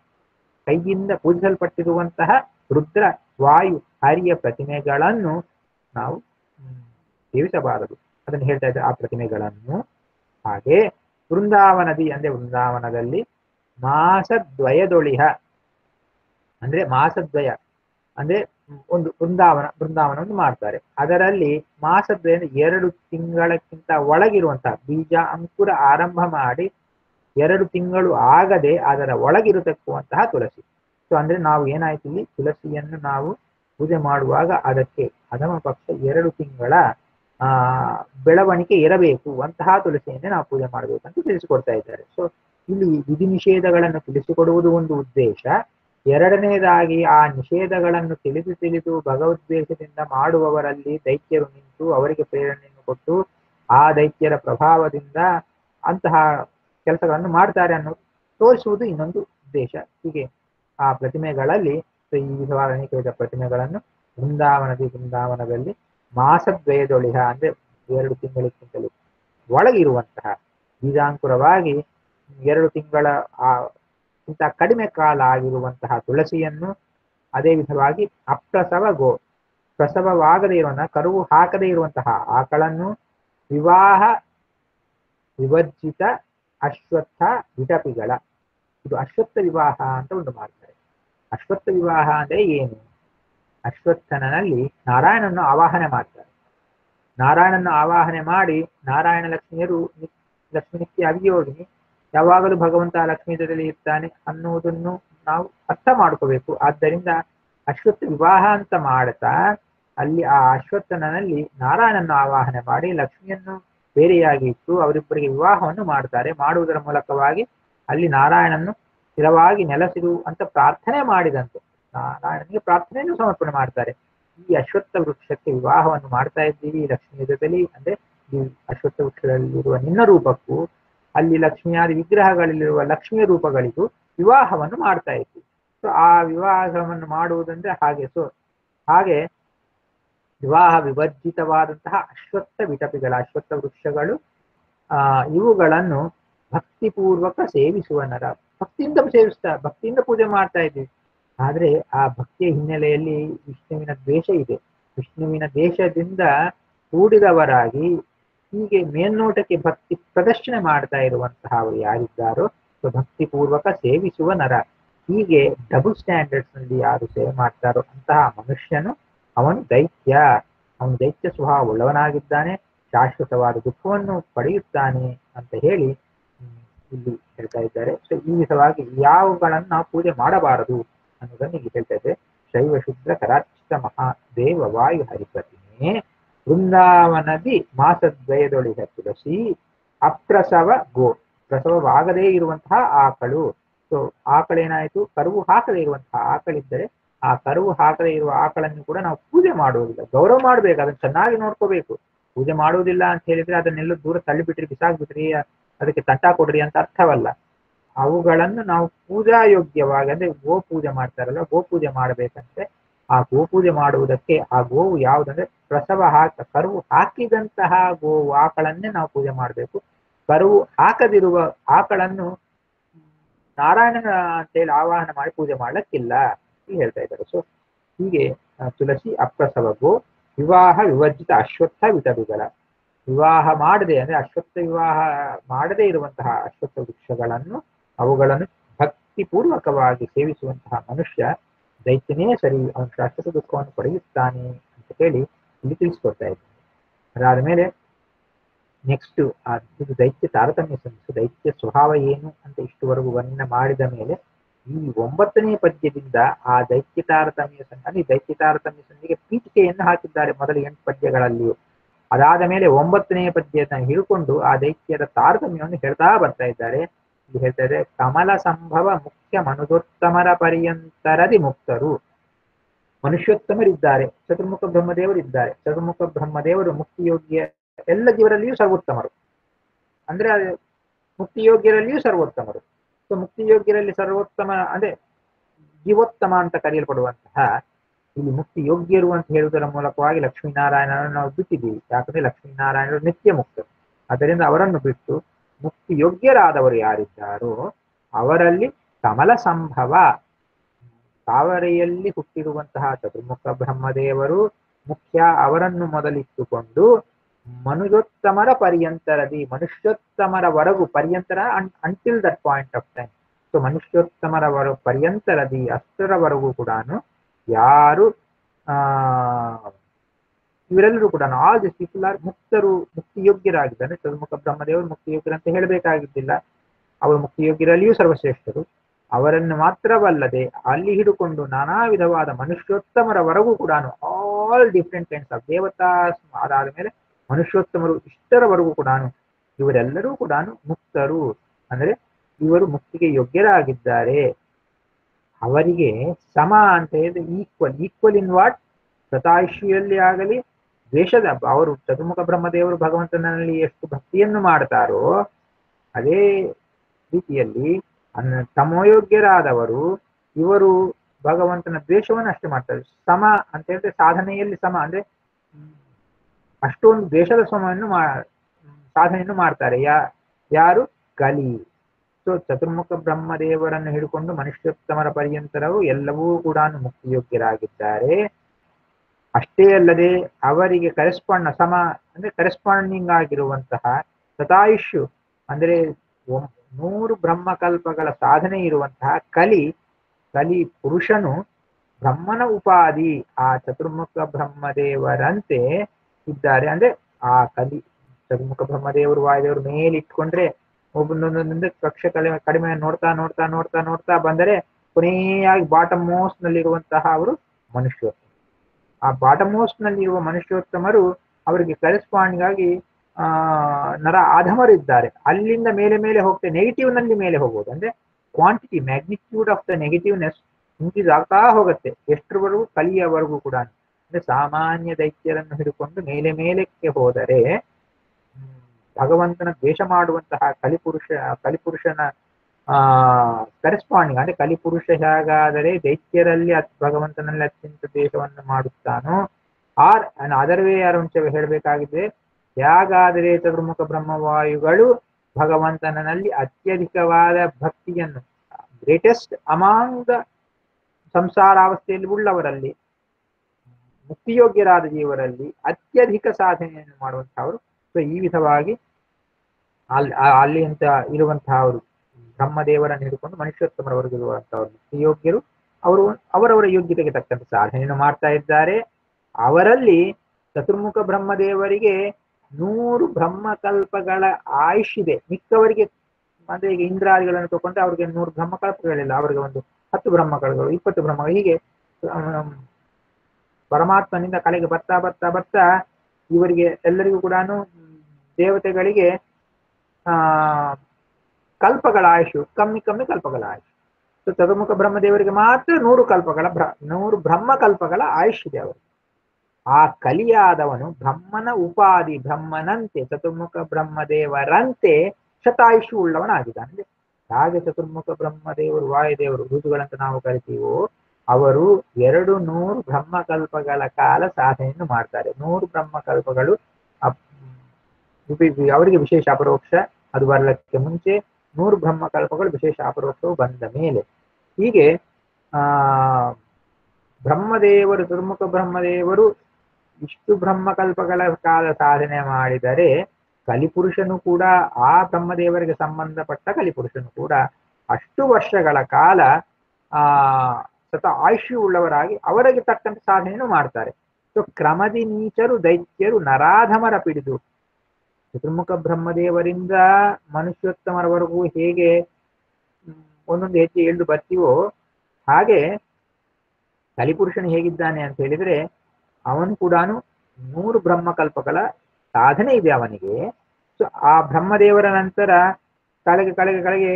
ಕೈಯಿಂದ ಪೂಜಿಸಲ್ಪಟ್ಟಿರುವಂತಹ ರುದ್ರ ವಾಯು ಹರಿಯ ಪ್ರತಿಮೆಗಳನ್ನು ನಾವು ಹ್ಮ್, ಸೇವಿಸಬಾರದು ಅದನ್ನು ಹೇಳ್ತಾ ಇದ್ದಾರೆ ಆ ಪ್ರತಿಮೆಗಳನ್ನು ಹಾಗೆ ವೃಂದಾವನದಿ ಅಂದ್ರೆ ವೃಂದಾವನದಲ್ಲಿ ಮಾಸದ್ವಯದೊಳಿಹ ಅಂದ್ರೆ ಮಾಸದ್ವಯ ಅಂದ್ರೆ ಒಂದು ವೃಂದಾವನ ಬೃಂದಾವನವನ್ನು ಮಾಡ್ತಾರೆ ಅದರಲ್ಲಿ ಮಾಸದ್ವಯ ಅಂದ್ರೆ ಎರಡು ತಿಂಗಳಕ್ಕಿಂತ ಒಳಗಿರುವಂತಹ ಬೀಜ ಅಂಕುರ ಆರಂಭ ಮಾಡಿ ಎರಡು ತಿಂಗಳು ಆಗದೆ ಅದರ ಒಳಗಿರತಕ್ಕುವಂತಹ ತುಳಸಿ ಸೊ ಅಂದ್ರೆ ನಾವು ಏನಾಯ್ತು ಇಲ್ಲಿ ತುಳಸಿಯನ್ನು ನಾವು ಪೂಜೆ ಮಾಡುವಾಗ ಅದಕ್ಕೆ ಅಧಮ ಪಕ್ಷ ಎರಡು ತಿಂಗಳ ಆ ಬೆಳವಣಿಗೆ ಇರಬೇಕು ಅಂತಹ ತುಳಸಿಯನ್ನೇ ನಾವು ಪೂಜೆ ಮಾಡಬೇಕು ಅಂತ ತಿಳಿಸಿಕೊಡ್ತಾ ಇದ್ದಾರೆ ಸೊ ಇಲ್ಲಿ ವಿಧಿ ನಿಷೇಧಗಳನ್ನು ತಿಳಿಸಿಕೊಡುವುದು ಒಂದು ಉದ್ದೇಶ ಎರಡನೇದಾಗಿ ಆ ನಿಷೇಧಗಳನ್ನು ತಿಳಿದು ತಿಳಿದು ಭಗವದ್ವೇಷದಿಂದ ಮಾಡುವವರಲ್ಲಿ ದೈತ್ಯರು ನಿಂತು ಅವರಿಗೆ ಪ್ರೇರಣೆಯನ್ನು ಕೊಟ್ಟು ಆ ದೈತ್ಯರ ಪ್ರಭಾವದಿಂದ ಅಂತಹ ಕೆಲಸಗಳನ್ನು ಮಾಡ್ತಾರೆ ಅನ್ನೋ ತೋರಿಸುವುದು ಇನ್ನೊಂದು ಉದ್ದೇಶ ಹೀಗೆ ಆ ಪ್ರತಿಮೆಗಳಲ್ಲಿ ಸೊ ಈ ವಿಧವಾದ ಅನೇಕ ವಿಧ ಪ್ರತಿಮೆಗಳನ್ನು ವೃಂದಾವನದಿ ವೃಂದಾವನದಲ್ಲಿ ಮಾಸದ್ವಯದೊಳಿಹ ಅಂದ್ರೆ ಎರಡು ತಿಂಗಳಿಗಿಂತಲೂ ಒಳಗಿರುವಂತಹ ಬೀಜಾಂಕುರವಾಗಿ ಎರಡು ತಿಂಗಳ ಆ ಇಂಥ ಕಡಿಮೆ ಕಾಲ ಆಗಿರುವಂತಹ ತುಳಸಿಯನ್ನು ಅದೇ ವಿಧವಾಗಿ ಅಪ್ರಸವ ಗೋ ಪ್ರಸವವಾಗದೇ ಇರುವಂತಹ ಕರುವು ಹಾಕದೇ ಇರುವಂತಹ ಆಕಳನ್ನು ವಿವಾಹ ವಿವರ್ಜಿತ ಅಶ್ವತ್ಥ ವಿಟಪಿಗಳ ಇದು ಅಶ್ವತ್ಥ ವಿವಾಹ ಅಂತ ಒಂದು ಮಾಡ್ತಾರೆ ಅಶ್ವತ್ಥ ವಿವಾಹ ಅಂದ್ರೆ ಏನು ಅಶ್ವತ್ಥನಲ್ಲಿ ನಾರಾಯಣನ್ನು ಆವಾಹನೆ ಮಾಡ್ತಾರೆ ನಾರಾಯಣನ್ನು ಆವಾಹನೆ ಮಾಡಿ ನಾರಾಯಣ ಲಕ್ಷ್ಮಿಯರು ನಿ- ಲಕ್ಷ್ಮಿ ನಿತ್ಯ ಅಭಿಯೋಗಿನಿ ಯಾವಾಗಲೂ ಭಗವಂತ ಲಕ್ಷ್ಮೀ ಜೊತೆಲಿ ಇರ್ತಾನೆ ಅನ್ನುವುದನ್ನು ನಾವು ಅರ್ಥ ಮಾಡ್ಕೋಬೇಕು ಆದ್ದರಿಂದ ಅಶ್ವತ್ಥ ವಿವಾಹ ಅಂತ ಮಾಡ್ತಾ ಅಲ್ಲಿ ಆ ಅಶ್ವತ್ಥನಲ್ಲಿ ನಾರಾಯಣನ್ನು ಆವಾಹನೆ ಮಾಡಿ ಲಕ್ಷ್ಮಿಯನ್ನು ಬೇರೆಯಾಗಿ ಇಟ್ಟು ಅವರಿಬ್ಬರಿಗೆ ವಿವಾಹವನ್ನು ಮಾಡ್ತಾರೆ ಮಾಡುವುದರ ಮೂಲಕವಾಗಿ ಅಲ್ಲಿ ನಾರಾಯಣನ್ನು ಸ್ಥಿರವಾಗಿ ನೆಲೆಸಿರು ಅಂತ ಪ್ರಾರ್ಥನೆ ಮಾಡಿದಂತೆ ನಾರಾಯಣನಿಗೆ ಪ್ರಾರ್ಥನೆಯನ್ನು ಸಮರ್ಪಣೆ ಮಾಡ್ತಾರೆ ಈ ಅಶ್ವತ್ಥ ವೃಕ್ಷಕ್ಕೆ ವಿವಾಹವನ್ನು ಮಾಡ್ತಾ ಇದ್ದೀವಿ ಲಕ್ಷ್ಮಿಯ ಜೊತೆಲಿ ಅಂದ್ರೆ ಈ ಅಶ್ವತ್ಥ ವೃಕ್ಷದಲ್ಲಿರುವ ನಿನ್ನ ರೂಪಕ್ಕೂ ಅಲ್ಲಿ ಲಕ್ಷ್ಮಿಯಾದ ವಿಗ್ರಹಗಳಲ್ಲಿರುವ ಲಕ್ಷ್ಮಿಯ ರೂಪಗಳಿಗೂ ವಿವಾಹವನ್ನು ಮಾಡ್ತಾ ಇದ್ದೀವಿ ಸೊ ಆ ವಿವಾಹವನ್ನು ಮಾಡುವುದಂದ್ರೆ ಹಾಗೆ ಸೊ ಹಾಗೆ ವಿವಾಹ ವಿವರ್ಜಿತವಾದಂತಹ ಅಶ್ವತ್ಥ ವಿಟಪಿಗಳ ಅಶ್ವತ್ಥ ವೃಕ್ಷಗಳು ಆ ಇವುಗಳನ್ನು ಭಕ್ತಿಪೂರ್ವಕ ಸೇವಿಸುವ ನರ ಭಕ್ತಿಯಿಂದ ಸೇವಿಸ್ತಾ ಭಕ್ತಿಯಿಂದ ಪೂಜೆ ಮಾಡ್ತಾ ಇದ್ದೀವಿ ಆದ್ರೆ ಆ ಭಕ್ತಿಯ ಹಿನ್ನೆಲೆಯಲ್ಲಿ ವಿಷ್ಣುವಿನ ದ್ವೇಷ ಇದೆ ವಿಷ್ಣುವಿನ ದೇಶದಿಂದ ಕೂಡಿದವರಾಗಿ ಹೀಗೆ ಮೇಲ್ನೋಟಕ್ಕೆ ಭಕ್ತಿ ಪ್ರದರ್ಶನ ಮಾಡ್ತಾ ಇರುವಂತಹ ಅವರು ಯಾರಿದ್ದಾರೋ ಸೊ ಭಕ್ತಿಪೂರ್ವಕ ಸೇವಿಸುವ ನರ ಹೀಗೆ ಡಬಲ್ ಸ್ಟ್ಯಾಂಡರ್ಡ್ಸ್ ನಲ್ಲಿ ಯಾರು ಸೇವೆ ಮಾಡ್ತಾರೋ ಅಂತಹ ಮನುಷ್ಯನು ಅವನು ದೈತ್ಯ ಅವನು ದೈತ್ಯ ಸ್ವಭಾವ ಉಳ್ಳವನಾಗಿದ್ದಾನೆ ಶಾಶ್ವತವಾದ ದುಃಖವನ್ನು ಪಡೆಯುತ್ತಾನೆ ಅಂತ ಹೇಳಿ ಹ್ಮ್, ಇಲ್ಲಿ ಹೇಳ್ತಾ ಇದ್ದಾರೆ ಸೊ ಈ ವಿಧವಾಗಿ ಯಾವುಗಳನ್ನು ನಾವು ಪೂಜೆ ಮಾಡಬಾರದು ಅನ್ನೋದನ್ನು ಇಲ್ಲಿ ಹೇಳ್ತಾ ಇದ್ದಾರೆ ಶೈವ ಶುದ್ಧ ಕರಾಚಿತ ಮಹಾದೇವ ವಾಯು ಹರಿಪ್ರತಿಮೆ ವೃಂದಾವನದಿ ಮಾಸದ್ವಯದೊಳಿಗ ತುಳಸಿ ಅಪ್ರಸವ ಗೋ ಪ್ರಸವವಾಗದೇ ಇರುವಂತಹ ಆಕಳು ಸೊ ಆಕಳೇನಾಯಿತು ಕರುವು ಹಾಕದೇ ಇರುವಂತಹ ಆಕಳಿದ್ದರೆ ಆ ಕರುವು ಹಾಕದೇ ಇರುವ ಆಕಳನ್ನು ಕೂಡ ನಾವು ಪೂಜೆ ಮಾಡುವುದಿಲ್ಲ ಗೌರವ ಮಾಡಬೇಕು ಅದನ್ನ ಚೆನ್ನಾಗಿ ನೋಡ್ಕೋಬೇಕು ಪೂಜೆ ಮಾಡುವುದಿಲ್ಲ ಅಂತ ಹೇಳಿದ್ರೆ ಅದನ್ನೆಲ್ಲ ದೂರ ತಳ್ಳಿಬಿಟ್ರಿ ಬಿಸಾಕ್ಬಿಟ್ರಿ ಅದಕ್ಕೆ ತಂಟ ಕೊಡ್ರಿ ಅಂತ ಅರ್ಥವಲ್ಲ ಅವುಗಳನ್ನು ನಾವು ಪೂಜಾ ಯೋಗ್ಯವಾಗಿ ಅಂದ್ರೆ ಗೋ ಪೂಜೆ ಮಾಡ್ತಾರಲ್ಲ ಗೋ ಪೂಜೆ ಮಾಡಬೇಕಂದ್ರೆ ಆ ಗೋಪೂಜೆ ಮಾಡುವುದಕ್ಕೆ ಆ ಗೋವು ಯಾವುದಂದ್ರೆ ಪ್ರಸವ ಹಾಕ ಕರುವು ಹಾಕಿದಂತಹ ಗೋವು ಆಕಳನ್ನೇ ನಾವು ಪೂಜೆ ಮಾಡಬೇಕು ಕರುವು ಹಾಕದಿರುವ ಆಕಳನ್ನು ನಾರಾಯಣನ ಅಂತೇಳಿ ಆವಾಹನ ಮಾಡಿ ಪೂಜೆ ಮಾಡ್ಲಿಕ್ಕಿಲ್ಲ ಅಂತ ಹೇಳ್ತಾ ಇದ್ದಾರೆ ಸೊ ಹೀಗೆ ಆ, ತುಳಸಿ ಅಪ್ರಸವ ಗೋ ವಿವಾಹ ವಿವರ್ಜಿತ ಅಶ್ವತ್ಥ ವಿಟವಿಗಳ ವಿವಾಹ ಮಾಡದೆ ಅಂದ್ರೆ ಅಶ್ವತ್ಥ ವಿವಾಹ ಮಾಡದೇ ಇರುವಂತಹ ಅಶ್ವತ್ಥ ವೃಕ್ಷಗಳನ್ನು ಅವುಗಳನ್ನು ಭಕ್ತಿಪೂರ್ವಕವಾಗಿ ಸೇವಿಸುವಂತಹ ಮನುಷ್ಯ ದೈತ್ಯನೇ ಸರಿ ಅವನು ಶಾಶ್ವತ ದುಃಖವನ್ನು ಪಡೆಯುತ್ತಾನೆ ಅಂತ ಹೇಳಿ ಇಲ್ಲಿ ತಿಳಿಸ್ಕೊಡ್ತಾ ಇದ್ದಾನೆ ಅದಾದ ಮೇಲೆ ನೆಕ್ಸ್ಟ್ ಆ ಇದು ದೈತ್ಯ ತಾರತಮ್ಯ ಸಂಧಿಸು ದೈತ್ಯ ಸ್ವಭಾವ ಏನು ಅಂತ ಇಷ್ಟುವರೆಗೂ ವರ್ಣನೆ ಮಾಡಿದ ಮೇಲೆ ಈ ಒಂಬತ್ತನೇ ಪದ್ಯದಿಂದ ಆ ದೈತ್ಯ ತಾರತಮ್ಯ ಸಂಧಿ ಅಂದ್ರೆ ಈ ದೈತ್ಯ ತಾರತಮ್ಯ ಸಂಧಿಗೆ ಪೀಠಿಕೆಯನ್ನು ಹಾಕಿದ್ದಾರೆ ಮೊದಲ ಎಂಟು ಪದ್ಯಗಳಲ್ಲಿಯೂ ಅದಾದ ಮೇಲೆ ಒಂಬತ್ತನೇ ಪದ್ಯನ ಹಿಡ್ಕೊಂಡು ಆ ದೈತ್ಯದ ತಾರತಮ್ಯವನ್ನು ಹೇಳ್ತಾ ಬರ್ತಾ ಇದ್ದಾರೆ ಇಲ್ಲಿ ಹೇಳ್ತಾ ಇದ್ದಾರೆ ಕಮಲ ಸಂಭವ ಮುಖ್ಯ ಮನುಜೋತ್ತಮರ ಪರ್ಯಂತರದಿ ಮುಕ್ತರು ಮನುಷ್ಯೋತ್ತಮರಿದ್ದಾರೆ ಚತುರ್ಮುಖ ಬ್ರಹ್ಮದೇವರಿದ್ದಾರೆ ಚತುರ್ಮುಖ ಬ್ರಹ್ಮದೇವರು ಮುಕ್ತಿಯೋಗ್ಯ ಎಲ್ಲ ಜೀವರಲ್ಲಿಯೂ ಸರ್ವೋತ್ತಮರು ಅಂದ್ರೆ ಅದು ಮುಕ್ತಿಯೋಗ್ಯರಲ್ಲಿಯೂ ಸರ್ವೋತ್ತಮರು ಸೊ ಮುಕ್ತಿಯೋಗ್ಯರಲ್ಲಿ ಸರ್ವೋತ್ತಮ ಅಂದ್ರೆ ಜೀವೋತ್ತಮ ಅಂತ ಕರೆಯಲ್ಪಡುವಂತಹ ಇಲ್ಲಿ ಮುಕ್ತಿ ಯೋಗ್ಯರು ಅಂತ ಹೇಳುವುದರ ಮೂಲಕವಾಗಿ ಲಕ್ಷ್ಮೀನಾರಾಯಣರನ್ನು ನಾವು ಬಿಟ್ಟಿದ್ದೀವಿ ಯಾಕಂದ್ರೆ ಲಕ್ಷ್ಮೀನಾರಾಯಣರು ನಿತ್ಯ ಮುಕ್ತರು ಅದರಿಂದ ಅವರನ್ನು ಬಿಟ್ಟು ಮುಕ್ತಿ ಯೋಗ್ಯರಾದವರು ಯಾರಿದ್ದಾರೋ ಅವರಲ್ಲಿ ಕಮಲ ಸಂಭವ ತಾವರೆಯಲ್ಲಿ ಹುಟ್ಟಿರುವಂತಹ ಚತುರ್ಮುಖ ಬ್ರಹ್ಮದೇವರು ಮುಖ್ಯ ಅವರನ್ನು ಮೊದಲಿಟ್ಟುಕೊಂಡು ಮನುಜೋತ್ತಮರ ಪರ್ಯಂತರದಿ ಮನುಷ್ಯೋತ್ತಮರವರೆಗೂ ಪರ್ಯಂತರ until that point of time so ಮನುಷ್ಯೋತ್ತಮರ ವರ ಪರ್ಯಂತರದಿ ಅಷ್ಟರವರೆಗೂ ಕೂಡ ಯಾರು ಆ ಇವರೆಲ್ಲರೂ ಕೂಡ ಆಲ್ ದಿಸ್ ಪೀಪಲ್ ಆರ್ ಮುಕ್ತರು ಮುಕ್ತಿಯೋಗ್ಯರಾಗಿದ್ದಾರೆ ಚತುರ್ಮುಖ ಬ್ರಹ್ಮದೇವರು ಮುಕ್ತಿಯೋಗ್ಯರು ಅಂತ ಹೇಳಬೇಕಾಗಿದ್ದಿಲ್ಲ ಅವರು ಮುಕ್ತಿಯೋಗ್ಯರಲ್ಲಿಯೂ ಸರ್ವಶ್ರೇಷ್ಠರು ಅವರನ್ನು ಮಾತ್ರವಲ್ಲದೆ ಅಲ್ಲಿ ಹಿಡುಕೊಂಡು ನಾನಾ ವಿಧವಾದ ಮನುಷ್ಯೋತ್ತಮರವರೆಗೂ ಕೂಡ ಆಲ್ ಡಿಫ್ರೆಂಟ್ ಕೈಂಡ್ಸ್ ಆಫ್ ದೇವತಾ ಅದಾದ ಮೇಲೆ ಮನುಷ್ಯೋತ್ತಮರು ಇಷ್ಟರವರೆಗೂ ಕೂಡ ಇವರೆಲ್ಲರೂ ಕೂಡ ಮುಕ್ತರು ಅಂದ್ರೆ ಇವರು ಮುಕ್ತಿಗೆ ಯೋಗ್ಯರಾಗಿದ್ದಾರೆ ಅವರಿಗೆ ಸಮ ಅಂತ ಹೇಳಿದ್ರೆ ಈಕ್ವಲ್ ಈಕ್ವಲ್ ಇನ್ ವಾಟ್ ಶತಾಯುಷಿಯಲ್ಲಿ ಆಗಲಿ ದ್ವೇಷದ ಅವರು ಚತುರ್ಮುಖ ಬ್ರಹ್ಮದೇವರು ಭಗವಂತನಲ್ಲಿ ಎಷ್ಟು ಭಕ್ತಿಯನ್ನು ಮಾಡ್ತಾರೋ ಅದೇ ರೀತಿಯಲ್ಲಿ ಅನ್ನ ತಮೋಯೋಗ್ಯರಾದವರು ಇವರು ಭಗವಂತನ ದ್ವೇಷವನ್ನು ಅಷ್ಟೇ ಮಾಡ್ತಾರೆ ಸಮ ಅಂತ ಹೇಳಿದ್ರೆ ಸಾಧನೆಯಲ್ಲಿ ಸಮ ಅಂದ್ರೆ ಹ್ಮ್, ಅಷ್ಟೊಂದು ದ್ವೇಷದ ಸಮವನ್ನು ಮಾ ಹ್ಮ್, ಸಾಧನೆಯನ್ನು ಮಾಡ್ತಾರೆ ಯಾ ಯಾರು ಕಲಿ ಸೊ ಚತುರ್ಮುಖ ಬ್ರಹ್ಮದೇವರನ್ನು ಹಿಡ್ಕೊಂಡು ಮನುಷ್ಯೋತ್ತಮರ ಪರ್ಯಂತರವು ಎಲ್ಲವೂ ಕೂಡ ಮುಕ್ತಿಯೋಗ್ಯರಾಗಿದ್ದಾರೆ ಅಷ್ಟೇ ಅಲ್ಲದೆ ಅವರಿಗೆ ಕರೆಸ್ಪಾಂಡ್ ಸಮ ಅಂದ್ರೆ ಕರೆಸ್ಪಾಂಡಿಂಗ್ ಆಗಿರುವಂತಹ ಶತಾಯುಷು ಅಂದ್ರೆ ಒಂ- ನೂರು ಬ್ರಹ್ಮಕಲ್ಪಗಳ ಸಾಧನೆ ಇರುವಂತಹ ಕಲಿ ಕಲಿ ಪುರುಷನು ಬ್ರಹ್ಮನ ಉಪಾಧಿ ಆ ಚತುರ್ಮುಖ ಬ್ರಹ್ಮದೇವರಂತೆ ಇದ್ದಾರೆ ಅಂದ್ರೆ ಆ ಕಲಿ ಚತುರ್ಮುಖ ಬ್ರಹ್ಮದೇವರು ವಾಯುದೇವರು ಮೇಲಿಟ್ಕೊಂಡ್ರೆ ಒಬ್ಬನೊಂದೊಂದೊಂದು ಕಕ್ಷೆ ಕಡಿಮೆ ಕಡಿಮೆ ನೋಡ್ತಾ ನೋಡ್ತಾ ನೋಡ್ತಾ ನೋಡ್ತಾ ಬಂದರೆ ಕೊನೆಯಾಗಿ ಬಾಟಮ್ ಮೋಸ್ಟ್ ನಲ್ಲಿರುವಂತಹ ಅವರು ಮನುಷ್ಯೋತ್ತಮ ಆ ಬಾಟಮ್ ಮೋಸ್ಟ್ ನಲ್ಲಿ ಇರುವ ಮನುಷ್ಯೋತ್ತಮರು ಅವರಿಗೆ ಕರೆಸ್ಪಾಂಡಿಂಗ್ ಆಗಿ ಆ ನರ ಅಧಮರು ಇದ್ದಾರೆ ಅಲ್ಲಿಂದ ಮೇಲೆ ಮೇಲೆ ಹೋಗ್ತೇವೆ ನೆಗೆಟಿವ್ ನಲ್ಲಿ ಮೇಲೆ ಹೋಗೋದು ಅಂದ್ರೆ quantity magnitude of the negativeness increase ಆಗ್ತಾ ಹೋಗುತ್ತೆ ಎಷ್ಟರವರೆಗೂ ಕಲಿಯವರೆಗೂ ಕೂಡ ಅಂದ್ರೆ ಸಾಮಾನ್ಯ ದೈತ್ಯರನ್ನು ಹಿಡ್ಕೊಂಡು ಮೇಲೆ ಮೇಲಕ್ಕೆ ಹೋದರೆ ಹ್ಮ್, ಭಗವಂತನ ದ್ವೇಷ ಮಾಡುವಂತಹ ಕಲಿಪುರುಷ ಕಲಿಪುರುಷನ ಆ ಕರೆಸ್ಪಾಂಡಿಂಗ್ ಅಂದ್ರೆ ಕಲಿಪುರುಷ ಹೇಗಾದರೆ ದೈತ್ಯರಲ್ಲಿ ಅತ್ ಭಗವಂತನಲ್ಲಿ ಅತ್ಯಂತ ದ್ವೇಷವನ್ನು ಮಾಡುತ್ತಾನೋ ಆರ್ ಅದರ್ ವೇ ಅರುಂಚ ಹೇಳಬೇಕಾಗಿದೆ ಹೇಗಾದರೆ ಚತುರ್ಮುಖ ಬ್ರಹ್ಮವಾಯುಗಳು ಭಗವಂತನಲ್ಲಿ ಅತ್ಯಧಿಕವಾದ ಭಕ್ತಿಯನ್ನು ಗ್ರೇಟೆಸ್ಟ್ ಅಮಾಂಗ್ ದ ಸಂಸಾರಾವಸ್ಥೆಯಲ್ಲಿ ಉಳ್ಳವರಲ್ಲಿ ಮುಕ್ತಿಯೋಗ್ಯರಾದ ಜೀವರಲ್ಲಿ ಅತ್ಯಧಿಕ ಸಾಧನೆಯನ್ನು ಮಾಡುವಂತಹವರು ಸೊ ಈ ವಿಧವಾಗಿ ಅಲ್ಲಿ ಆ- ಅಲ್ಲಿ ಅಂತ ಇರುವಂತಹ ಅವರು ಬ್ರಹ್ಮದೇವರನ್ನು ಹಿಡ್ಕೊಂಡು ಮನುಷ್ಯೋತ್ತಮರವರೆಗೂ ಇರುವಂತಹವರು ಮುಕ್ತಿಯೋಗ್ಯರು ಅವರು ಅವರವರ ಯೋಗ್ಯತೆಗೆ ತಕ್ಕಂತೆ ಸಾಧನೆಯನ್ನು ಮಾಡ್ತಾ ಇದ್ದಾರೆ ಅವರಲ್ಲಿ ಚತುರ್ಮುಖ ಬ್ರಹ್ಮದೇವರಿಗೆ ನೂರು ಬ್ರಹ್ಮಕಲ್ಪಗಳ ಆಯುಷ್ ಇದೆ ಮಿಕ್ಕವರಿಗೆ ಅಂದ್ರೆ ಈಗ ಇಂದ್ರಾದಿಗಳನ್ನು ತಗೊಂಡ್ರೆ ಅವ್ರಿಗೆ ನೂರು ಬ್ರಹ್ಮಕಲ್ಪಗಳಿಲ್ಲ ಅವರಿಗೆ ಒಂದು ಹತ್ತು ಬ್ರಹ್ಮಕಲ್ಪಗಳು ಇಪ್ಪತ್ತು ಬ್ರಹ್ಮ ಹೀಗೆ ಆಮ್, ಪರಮಾತ್ಮನಿಂದ ಕಳೆಗೆ ಬರ್ತಾ ಬರ್ತಾ ಬರ್ತಾ ಇವರಿಗೆ ಎಲ್ಲರಿಗೂ ಕೂಡ ದೇವತೆಗಳಿಗೆ ಆ ಕಲ್ಪಗಳ ಆಯುಷು ಕಮ್ಮಿ ಕಮ್ಮಿ ಕಲ್ಪಗಳ ಆಯುಷು ಸೊ ಚತುರ್ಮುಖ ಬ್ರಹ್ಮದೇವರಿಗೆ ಮಾತ್ರ ನೂರು ಕಲ್ಪಗಳ ಬ್ರ ನೂರು ಬ್ರಹ್ಮಕಲ್ಪಗಳ ಆಯುಷ್ ಇದೆ ಅವರು ಆ ಕಲಿಯಾದವನು ಬ್ರಹ್ಮನ ಉಪಾಧಿ ಬ್ರಹ್ಮನಂತೆ ಚತುರ್ಮುಖ ಬ್ರಹ್ಮದೇವರಂತೆ ಶತಾಯುಷು ಉಳ್ಳವನಾಗಿದ್ದಾನೆ ಅಂದ್ರೆ ಹಾಗೆ ಚತುರ್ಮುಖ ಬ್ರಹ್ಮದೇವರು ವಾಯುದೇವರು ಋತುಗಳಂತ ನಾವು ಕರಿತೀವೋ ಅವರು ಎರಡು ನೂರು ಬ್ರಹ್ಮಕಲ್ಪಗಳ ಕಾಲ ಸಾಧನೆಯನ್ನು ಮಾಡ್ತಾರೆ ನೂರು ಬ್ರಹ್ಮಕಲ್ಪಗಳು ಅಪ್- ಉಪಿ- ಅವರಿಗೆ ವಿಶೇಷ ಅಪರೋಕ್ಷ ಅದು ಬರಲಿಕ್ಕೆ ಮುಂಚೆ ನೂರು ಬ್ರಹ್ಮಕಲ್ಪಗಳು ವಿಶೇಷ ಅಪರೋಕ್ಷವು ಬಂದ ಮೇಲೆ ಹೀಗೆ ಆ ಬ್ರಹ್ಮದೇವರು ದುರ್ಮುಖ ಬ್ರಹ್ಮದೇವರು ಇಷ್ಟು ಬ್ರಹ್ಮಕಲ್ಪಗಳ ಕಾಲ ಸಾಧನೆ ಮಾಡಿದರೆ ಕಲಿಪುರುಷನು ಕೂಡ ಆ ಬ್ರಹ್ಮದೇವರಿಗೆ ಸಂಬಂಧಪಟ್ಟ ಕಲಿಪುರುಷನು ಕೂಡ ಅಷ್ಟು ವರ್ಷಗಳ ಕಾಲ ಆ ಸತ ಆಯುಷ್ಯ ಉಳ್ಳವರಾಗಿ ಅವರಿಗೆ ತಕ್ಕಂತ ಸಾಧನೆಯನ್ನು ಮಾಡ್ತಾರೆ ಸೊ ಕ್ರಮದಿ ನೀಚರು ದೈತ್ಯರು ನರಾಧಮರ ಪಿಡಿದು ಚತುರ್ಮುಖ ಬ್ರಹ್ಮದೇವರಿಂದ ಮನುಷ್ಯೋತ್ತಮರವರೆಗೂ ಹೇಗೆ ಹ್ಮ್, ಒಂದೊಂದು ಹೆಜ್ಜೆ ಎಳ್ದು ಬರ್ತೀವೋ ಹಾಗೆ ಕಲಿಪುರುಷನು ಹೇಗಿದ್ದಾನೆ ಅಂತ ಹೇಳಿದ್ರೆ ಅವನು ಕೂಡ ನೂರು ಬ್ರಹ್ಮಕಲ್ಪಗಳ ಸಾಧನೆ ಇದೆ ಅವನಿಗೆ ಸೊ ಆ ಬ್ರಹ್ಮದೇವರ ನಂತರ ಕಳೆಗೆ ಕಳೆಗೆ ಕಳೆಗೆ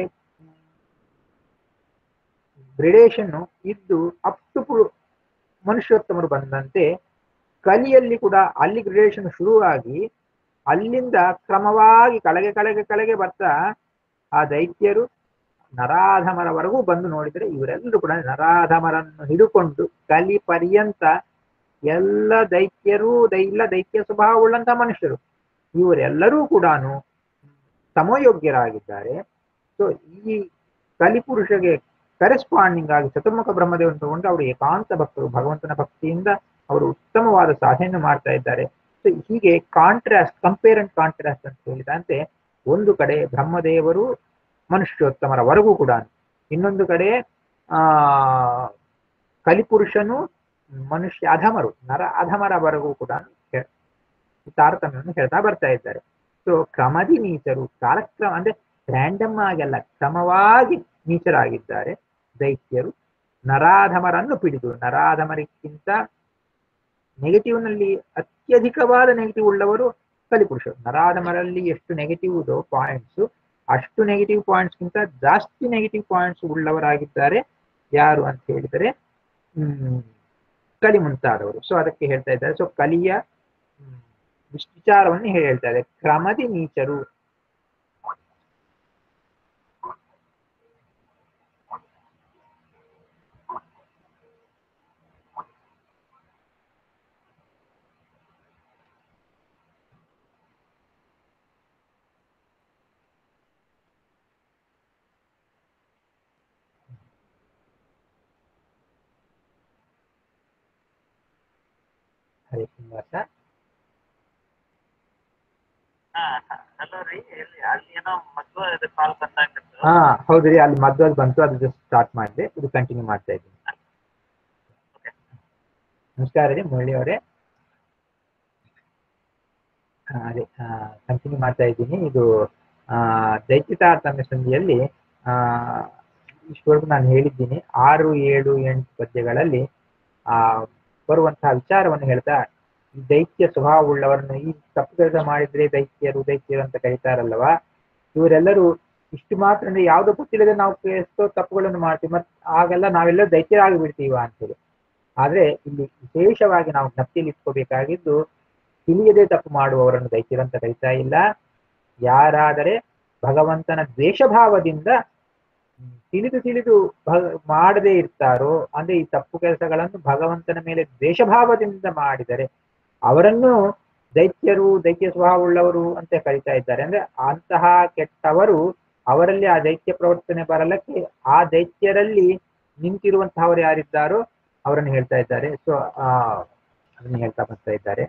ಗ್ರಿಡೇಷನ್ ಇದ್ದು ಅಪ್ ಟು ಮನುಷ್ಯೋತ್ತಮರು ಬಂದಂತೆ ಕಲಿಯಲ್ಲಿ ಕೂಡ ಅಲ್ಲಿ ಗ್ರಿಡೇಷನ್ ಶುರುವಾಗಿ ಅಲ್ಲಿಂದ ಕ್ರಮವಾಗಿ ಕಳೆಗೆ ಕಳೆಗೆ ಕಳೆಗೆ ಬರ್ತಾ ಆ ದೈತ್ಯರು ನರಾಧಮರವರೆಗೂ ಬಂದು ನೋಡಿದರೆ ಇವರೆಲ್ಲರೂ ಕೂಡ ನರಾಧಮರನ್ನು ಹಿಡುಕೊಂಡು ಕಲಿ ಪರ್ಯಂತ ಎಲ್ಲ ದೈತ್ಯರು ದೈ ಇಲ್ಲ ದೈತ್ಯ ಸ್ವಭಾವವುಳ್ಳಂತಹ ಮನುಷ್ಯರು ಇವರೆಲ್ಲರೂ ಕೂಡ ಸಮಯೋಗ್ಯರಾಗಿದ್ದಾರೆ ಸೊ ಈ ಕಲಿಪುರುಷಗೆ ಕರೆಸ್ಪಾಂಡಿಂಗ್ ಆಗಿ ಚತುರ್ಮುಖ ಬ್ರಹ್ಮದೇವನ ತಗೊಂಡು ಅವರು ಏಕಾಂತ ಭಕ್ತರು ಭಗವಂತನ ಭಕ್ತಿಯಿಂದ ಅವರು ಉತ್ತಮವಾದ ಸಾಧನೆಯನ್ನು ಮಾಡ್ತಾ ಇದ್ದಾರೆ ಸೊ ಹೀಗೆ ಕಾಂಟ್ರಾಸ್ಟ್ ಕಂಪೇರ್ ಅಂಡ್ ಕಾಂಟ್ರಾಸ್ಟ್ ಅಂತ ಹೇಳಿದಂತೆ ಒಂದು ಕಡೆ ಬ್ರಹ್ಮದೇವರು ಮನುಷ್ಯೋತ್ತಮರವರೆಗೂ ಕೂಡ ಇನ್ನೊಂದು ಕಡೆ ಆ ಕಲಿಪುರುಷನು ಮನುಷ್ಯ ಅಧಮರು ನರ ಅಧಮರವರೆಗೂ ಕೂಡ ಹೇ- ತಾರತಮ್ಯವನ್ನು ಹೇಳ್ತಾ ಬರ್ತಾ ಇದ್ದಾರೆ ಸೊ ಕ್ರಮದಿ ನೀಚರು ಕಾಲಕ್ರಮ ಅಂದ್ರೆ ರ್ಯಾಂಡಮ್ ಆಗಲ್ಲ ಕ್ರಮವಾಗಿ ನೀಚರಾಗಿದ್ದಾರೆ ದೈತ್ಯರು ನರಾಧಮರನ್ನು ಪಿಡಿದು ನರಾಧಮರಿಗಿಂತ ನೆಗೆಟಿವ್ ನಲ್ಲಿ ಅತ್ಯಧಿಕವಾದ ನೆಗೆಟಿವ್ ಉಳ್ಳವರು ಕಲಿಪುರುಷರು ನರಾಧಮರಲ್ಲಿ ಎಷ್ಟು ನೆಗೆಟಿವ್ ಇದೋ ಪಾಯಿಂಟ್ಸ್ ಅಷ್ಟು ನೆಗೆಟಿವ್ ಪಾಯಿಂಟ್ಸ್ಗಿಂತ ಜಾಸ್ತಿ ನೆಗೆಟಿವ್ ಪಾಯಿಂಟ್ಸ್ ಉಳ್ಳವರಾಗಿದ್ದಾರೆ ಯಾರು ಅಂತ ಹೇಳಿದರೆ ಹ್ಮ್ ಕಲಿ ಮುಂತಾದವರು ಸೊ ಅದಕ್ಕೆ ಹೇಳ್ತಾ ಇದ್ದಾರೆ ಸೊ ಕಲಿಯ ಹ್ಮ್, ವಿಶ್- ವಿಚಾರವನ್ನು ಹೇಳ್ತಾ ಇದೆ ಕ್ರಮದಿ ನೀಚರು ಹರೇ ಶ್ರೀನಿವಾಸ ಹಲೋ ರೀ ಇಲ್ಲಿ ಅಲ್ಲಿ ಏನೋ ಮಧ್ವ ಇದು ಕಾಲ್ ಬಂದಾಗಿತ್ತು ಹಾ ಹೌದ್ರಿ ಅಲ್ಲಿ ಮಧ್ವದ್ ಬಂತು ಅದು ಜಸ್ಟ್ ಸ್ಟಾರ್ಟ್ ಮಾಡಿದೆ ಇದು ಕಂಟಿನ್ಯೂ ಮಾಡ್ತಾ ಇದ್ದೀನಿ ನಮಸ್ಕಾರ ರೀ ಮುರಳಿ ಅವರೇ ಆ, ಅದೇ ಕಂಟಿನ್ಯೂ ಮಾಡ್ತಾ ಇದ್ದೀನಿ ಇದು ಆ, ದೈತ್ಯ ತಾರತಮ್ಯ ಸಂಧಿಯಲ್ಲಿ ಆ ಇಷ್ಟವರೆಗೂ ನಾನು ಹೇಳಿದ್ದೀನಿ ಆರು ಏಳು ಎಂಟು ಪದ್ಯಗಳಲ್ಲಿ ಆ ಬರುವಂತಹ ವಿಚಾರವನ್ನು ಹೇಳ್ತಾ ಈ ದೈತ್ಯ ಸ್ವಭಾವವುಳ್ಳವರನ್ನು ಈ ತಪ್ಪು ಕೆಲಸ ಮಾಡಿದ್ರೆ ದೈತ್ಯರು ದೈತ್ಯರು ಅಂತ ಕರೀತಾರಲ್ಲವಾ ಇವರೆಲ್ಲರೂ ಇಷ್ಟು ಮಾತ್ರ ಅಂದ್ರೆ ಯಾವ್ದೋ ಗೊತ್ತಿಲ್ಲದೆ ನಾವು ಎಷ್ಟೋ ತಪ್ಪುಗಳನ್ನು ಮಾಡ್ತೀವಿ ಮತ್ತೆ ಆಗೆಲ್ಲ ನಾವೆಲ್ಲ ದೈತ್ಯರಾಗಿ ಬಿಡ್ತೀವ ಅಂತೇಳಿ ಆದ್ರೆ ಇಲ್ಲಿ ವಿಶೇಷವಾಗಿ ನಾವು ಜ್ಞಪ್ತಿಯಲ್ಲಿ ಇಟ್ಕೋಬೇಕಾಗಿದ್ದು ತಿಳಿಯದೆ ತಪ್ಪು ಮಾಡುವವರನ್ನು ದೈತ್ಯರಂತ ಕರೀತಾ ಇಲ್ಲ ಯಾರಾದರೆ ಭಗವಂತನ ದ್ವೇಷಭಾವದಿಂದ ಹ್ಮ್, ತಿಳಿದು ತಿಳಿದು ಭ- ಮಾಡದೇ ಇರ್ತಾರೋ ಅಂದ್ರೆ ಈ ತಪ್ಪು ಕೆಲಸಗಳನ್ನು ಭಗವಂತನ ಮೇಲೆ ದ್ವೇಷಭಾವದಿಂದ ಮಾಡಿದರೆ ಅವರನ್ನು ದೈತ್ಯರು ದೈತ್ಯ ಸ್ವಭಾವವುಳ್ಳವರು ಅಂತ ಕರೀತಾ ಇದ್ದಾರೆ ಅಂದ್ರೆ ಅಂತಹ ಕೆಟ್ಟವರು ಅವರಲ್ಲಿ ಆ ದೈತ್ಯ ಪ್ರವರ್ತನೆ ಬರಲಕ್ಕೆ ಆ ದೈತ್ಯರಲ್ಲಿ ನಿಂತಿರುವಂತಹವರು ಯಾರಿದ್ದಾರೋ ಅವರನ್ನು ಹೇಳ್ತಾ ಇದ್ದಾರೆ ಸೊ ಆ ಅದನ್ನು ಹೇಳ್ತಾ ಬರ್ತಾ ಇದ್ದಾರೆ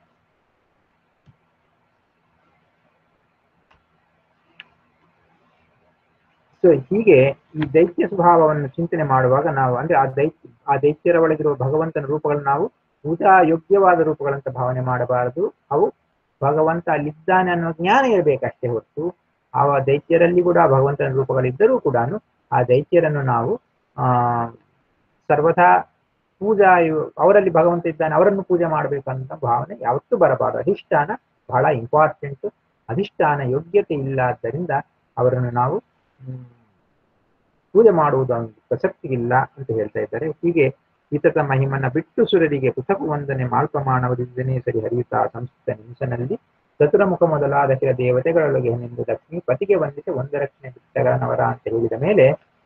ಸೊ ಹೀಗೆ ಈ ದೈತ್ಯ ಸ್ವಭಾವವನ್ನು ಚಿಂತನೆ ಮಾಡುವಾಗ ನಾವು ಅಂದ್ರೆ ಆ ದೈತ್ಯ ಆ ದೈತ್ಯರ ಒಳಗಿರುವ ಭಗವಂತನ ರೂಪಗಳನ್ನು ನಾವು ಪೂಜಾ ಯೋಗ್ಯವಾದ ರೂಪಗಳಂತ ಭಾವನೆ ಮಾಡಬಾರದು ಅವು ಭಗವಂತ ಅಲ್ಲಿದ್ದಾನೆ ಅನ್ನೋ ಜ್ಞಾನ ಇರಬೇಕಷ್ಟೇ ಹೊರತು ಆ ದೈತ್ಯರಲ್ಲಿ ಕೂಡ ಭಗವಂತನ ರೂಪಗಳಿದ್ದರೂ ಕೂಡ ಆ ದೈತ್ಯರನ್ನು ನಾವು ಆ ಸರ್ವಥಾ ಪೂಜಾ ಯೋ- ಅವರಲ್ಲಿ ಭಗವಂತ ಇದ್ದಾನೆ ಅವರನ್ನು ಪೂಜೆ ಮಾಡಬೇಕಂತ ಭಾವನೆ ಯಾವತ್ತೂ ಬರಬಾರದು ಅಧಿಷ್ಠಾನ ಬಹಳ ಇಂಪಾರ್ಟೆಂಟ್ ಅಧಿಷ್ಠಾನ ಯೋಗ್ಯತೆ ಇಲ್ಲ ಆದ್ದರಿಂದ ಅವರನ್ನು ನಾವು ಹ್ಮ್, ಪೂಜೆ ಮಾಡುವುದು ಒಂದು ಪ್ರಸಕ್ತಿ ಇಲ್ಲ ಅಂತ ಹೇಳ್ತಾ ಇದ್ದಾರೆ ಹೀಗೆ ಇತತ ಮಹಿಮನ ಬಿಟ್ಟು ಸುರರಿಗೆ ಪೃಥಕ್ ವಂದನೆ ಮಾಲ್ಪಮಾನವದಿದ್ದನೇ ಸರಿ ಹರಿಯುತ್ತಾ ಸಂಸ್ಕೃತ ನಿಮಿಷನಲ್ಲಿ ಚತುರಮುಖ ಮೊದಲಾದ ಕೆಲ ದೇವತೆಗಳೊಳಗೆ ನಿಂದು ಲಕ್ಷ್ಮಿ ಪತಿಗೆ ವಂದಿಸಿ ಒಂದು ರಕ್ಷಣೆ ಬಿಟ್ಟಗನವರ ಅಂತ ಹೇಳಿದ ಮೇಲೆ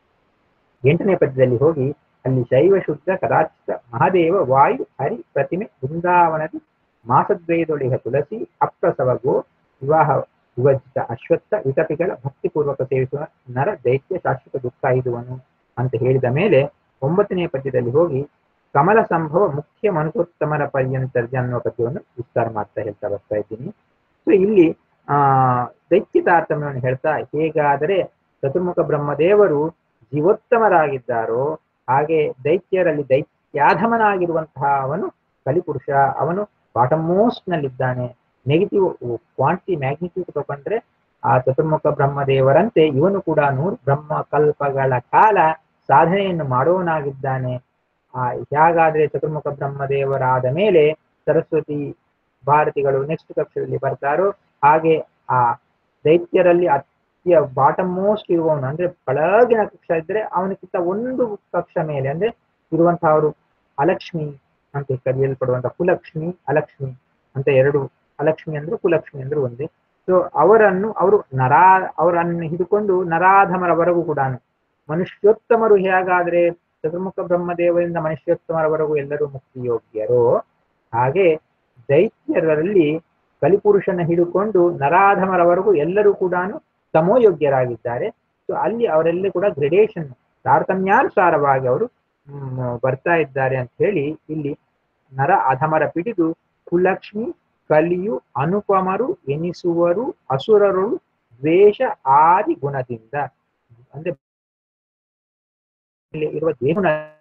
ಎಂಟನೇ ಪದ್ಯದಲ್ಲಿ ಹೋಗಿ ಅಲ್ಲಿ ಶೈವ ಶುದ್ಧ ಕದಾಚಿತ ಮಹಾದೇವ ವಾಯು ಹರಿ ಪ್ರತಿಮೆ ಬೃಂದಾವನದಿ ಮಾಸದ್ವಯದೊಳಿಗ ತುಳಸಿ ಅಪ್ರಸವ ಗೋ ವಿವಾಹ ವಿಭಜಿತ ಅಶ್ವತ್ಥ ವಿತಪಿಗಳ ಭಕ್ತಿಪೂರ್ವಕ ಸೇವಿಸುವ ನರ ದೈತ್ಯ ಶಾಶ್ವತ ದುಃಖ ಇದುವನು ಅಂತ ಹೇಳಿದ ಮೇಲೆ ಒಂಬತ್ತನೇ ಪದ್ಯದಲ್ಲಿ ಹೋಗಿ ಕಮಲ ಸಂಭವ ಮುಖ್ಯ ಮನುಕೋತ್ತಮರ ಪರ್ಯಂತರ್ಜ ಅನ್ನುವ ಪದ್ಯವನ್ನು ವಿಸ್ತಾರ ಮಾಡ್ತಾ ಹೇಳ್ತಾ ಬರ್ತಾ ಇದ್ದೀನಿ ಸೊ ಇಲ್ಲಿ ಆ ದೈತ್ಯ ತಾರತಮ್ಯವನ್ನು ಹೇಳ್ತಾ ಹೇಗಾದರೆ ಚತುರ್ಮುಖ ಬ್ರಹ್ಮದೇವರು ಜೀವೋತ್ತಮರಾಗಿದ್ದಾರೋ ಹಾಗೆ ದೈತ್ಯರಲ್ಲಿ ದೈತ್ಯಾಧಮನಾಗಿರುವಂತಹ ಅವನು ಕಲಿಪುರುಷ ಅವನು ಬಾಟಮ್ ಮೋಸ್ಟ್ ನಲ್ಲಿದ್ದಾನೆ ನೆಗೆಟಿವ್ ಕ್ವಾಂಟಿಟಿ ಮ್ಯಾಗ್ನಿಟ್ಯೂಡ್ ತಗೊಂಡ್ರೆ ಆ ಚತುರ್ಮುಖ ಬ್ರಹ್ಮದೇವರಂತೆ ಇವನು ಕೂಡ ನೂರು ಬ್ರಹ್ಮ ಕಲ್ಪಗಳ ಕಾಲ ಸಾಧನೆಯನ್ನು ಮಾಡುವವನಾಗಿದ್ದಾನೆ ಆ ಹೇಗಾದ್ರೆ ಚತುರ್ಮುಖ ಬ್ರಹ್ಮದೇವರಾದ ಮೇಲೆ ಸರಸ್ವತಿ ಭಾರತಿಗಳು ನೆಕ್ಸ್ಟ್ ಕಕ್ಷದಲ್ಲಿ ಬರ್ತಾರೋ ಹಾಗೆ ಆ ದೈತ್ಯರಲ್ಲಿ ಅತ್ಯ ಬಾಟಮ್ ಮೋಸ್ಟ್ ಇರುವವನು ಅಂದ್ರೆ ಕೆಳಗಿನ ಕಕ್ಷ ಇದ್ರೆ ಅವನಕ್ಕಿಂತ ಒಂದು ಕಕ್ಷ ಮೇಲೆ ಅಂದ್ರೆ ಇರುವಂತಹವರು ಅಲಕ್ಷ್ಮಿ ಅಂತ ಕರೆಯಲ್ಪಡುವಂತಹ ಕುಲಕ್ಷ್ಮಿ ಅಲಕ್ಷ್ಮಿ ಅಂತ ಎರಡು ಅಲಕ್ಷ್ಮಿ ಅಂದ್ರೆ ಕುಲಕ್ಷ್ಮಿ ಅಂದ್ರೆ ಒಂದೇ ಸೊ ಅವರನ್ನು ಅವರು ನರಾ ಅವರನ್ನು ಹಿಡ್ಕೊಂಡು ನರಾಧಮರವರೆಗೂ ಕೂಡ ಮನುಷ್ಯೋತ್ತಮರು ಹೇಗಾದ್ರೆ ಚತುರ್ಮುಖ ಬ್ರಹ್ಮದೇವರಿಂದ ಮನುಷ್ಯೋತ್ತಮರವರೆಗೂ ಎಲ್ಲರೂ ಮುಕ್ತಿಯೋಗ್ಯರೋ ಹಾಗೆ ದೈತ್ಯರಲ್ಲಿ ಕಲಿಪುರುಷನ ಹಿಡುಕೊಂಡು ನರಾಧಮರವರೆಗೂ ಎಲ್ಲರೂ ಕೂಡ ತಮೋಯೋಗ್ಯರಾಗಿದ್ದಾರೆ ಸೊ ಅಲ್ಲಿ ಅವರೆಲ್ಲ ಕೂಡ ಗ್ರೆಡೇಷನ್ ತಾರತಮ್ಯಾನುಸಾರವಾಗಿ ಅವರು ಬರ್ತಾ ಇದ್ದಾರೆ ಅಂತ ಹೇಳಿ ಇಲ್ಲಿ ನರ ಅಧಮರ ಪಿಡಿದು ಕುಲಕ್ಷ್ಮಿ ಕಲಿಯು ಅನುಪಮರು ಎನಿಸುವರು ಅಸುರರು ದ್ವೇಷ ಆದಿ ಗುಣದಿಂದ ಅಂದ್ರೆ ಇರುವ ದೇಹುನ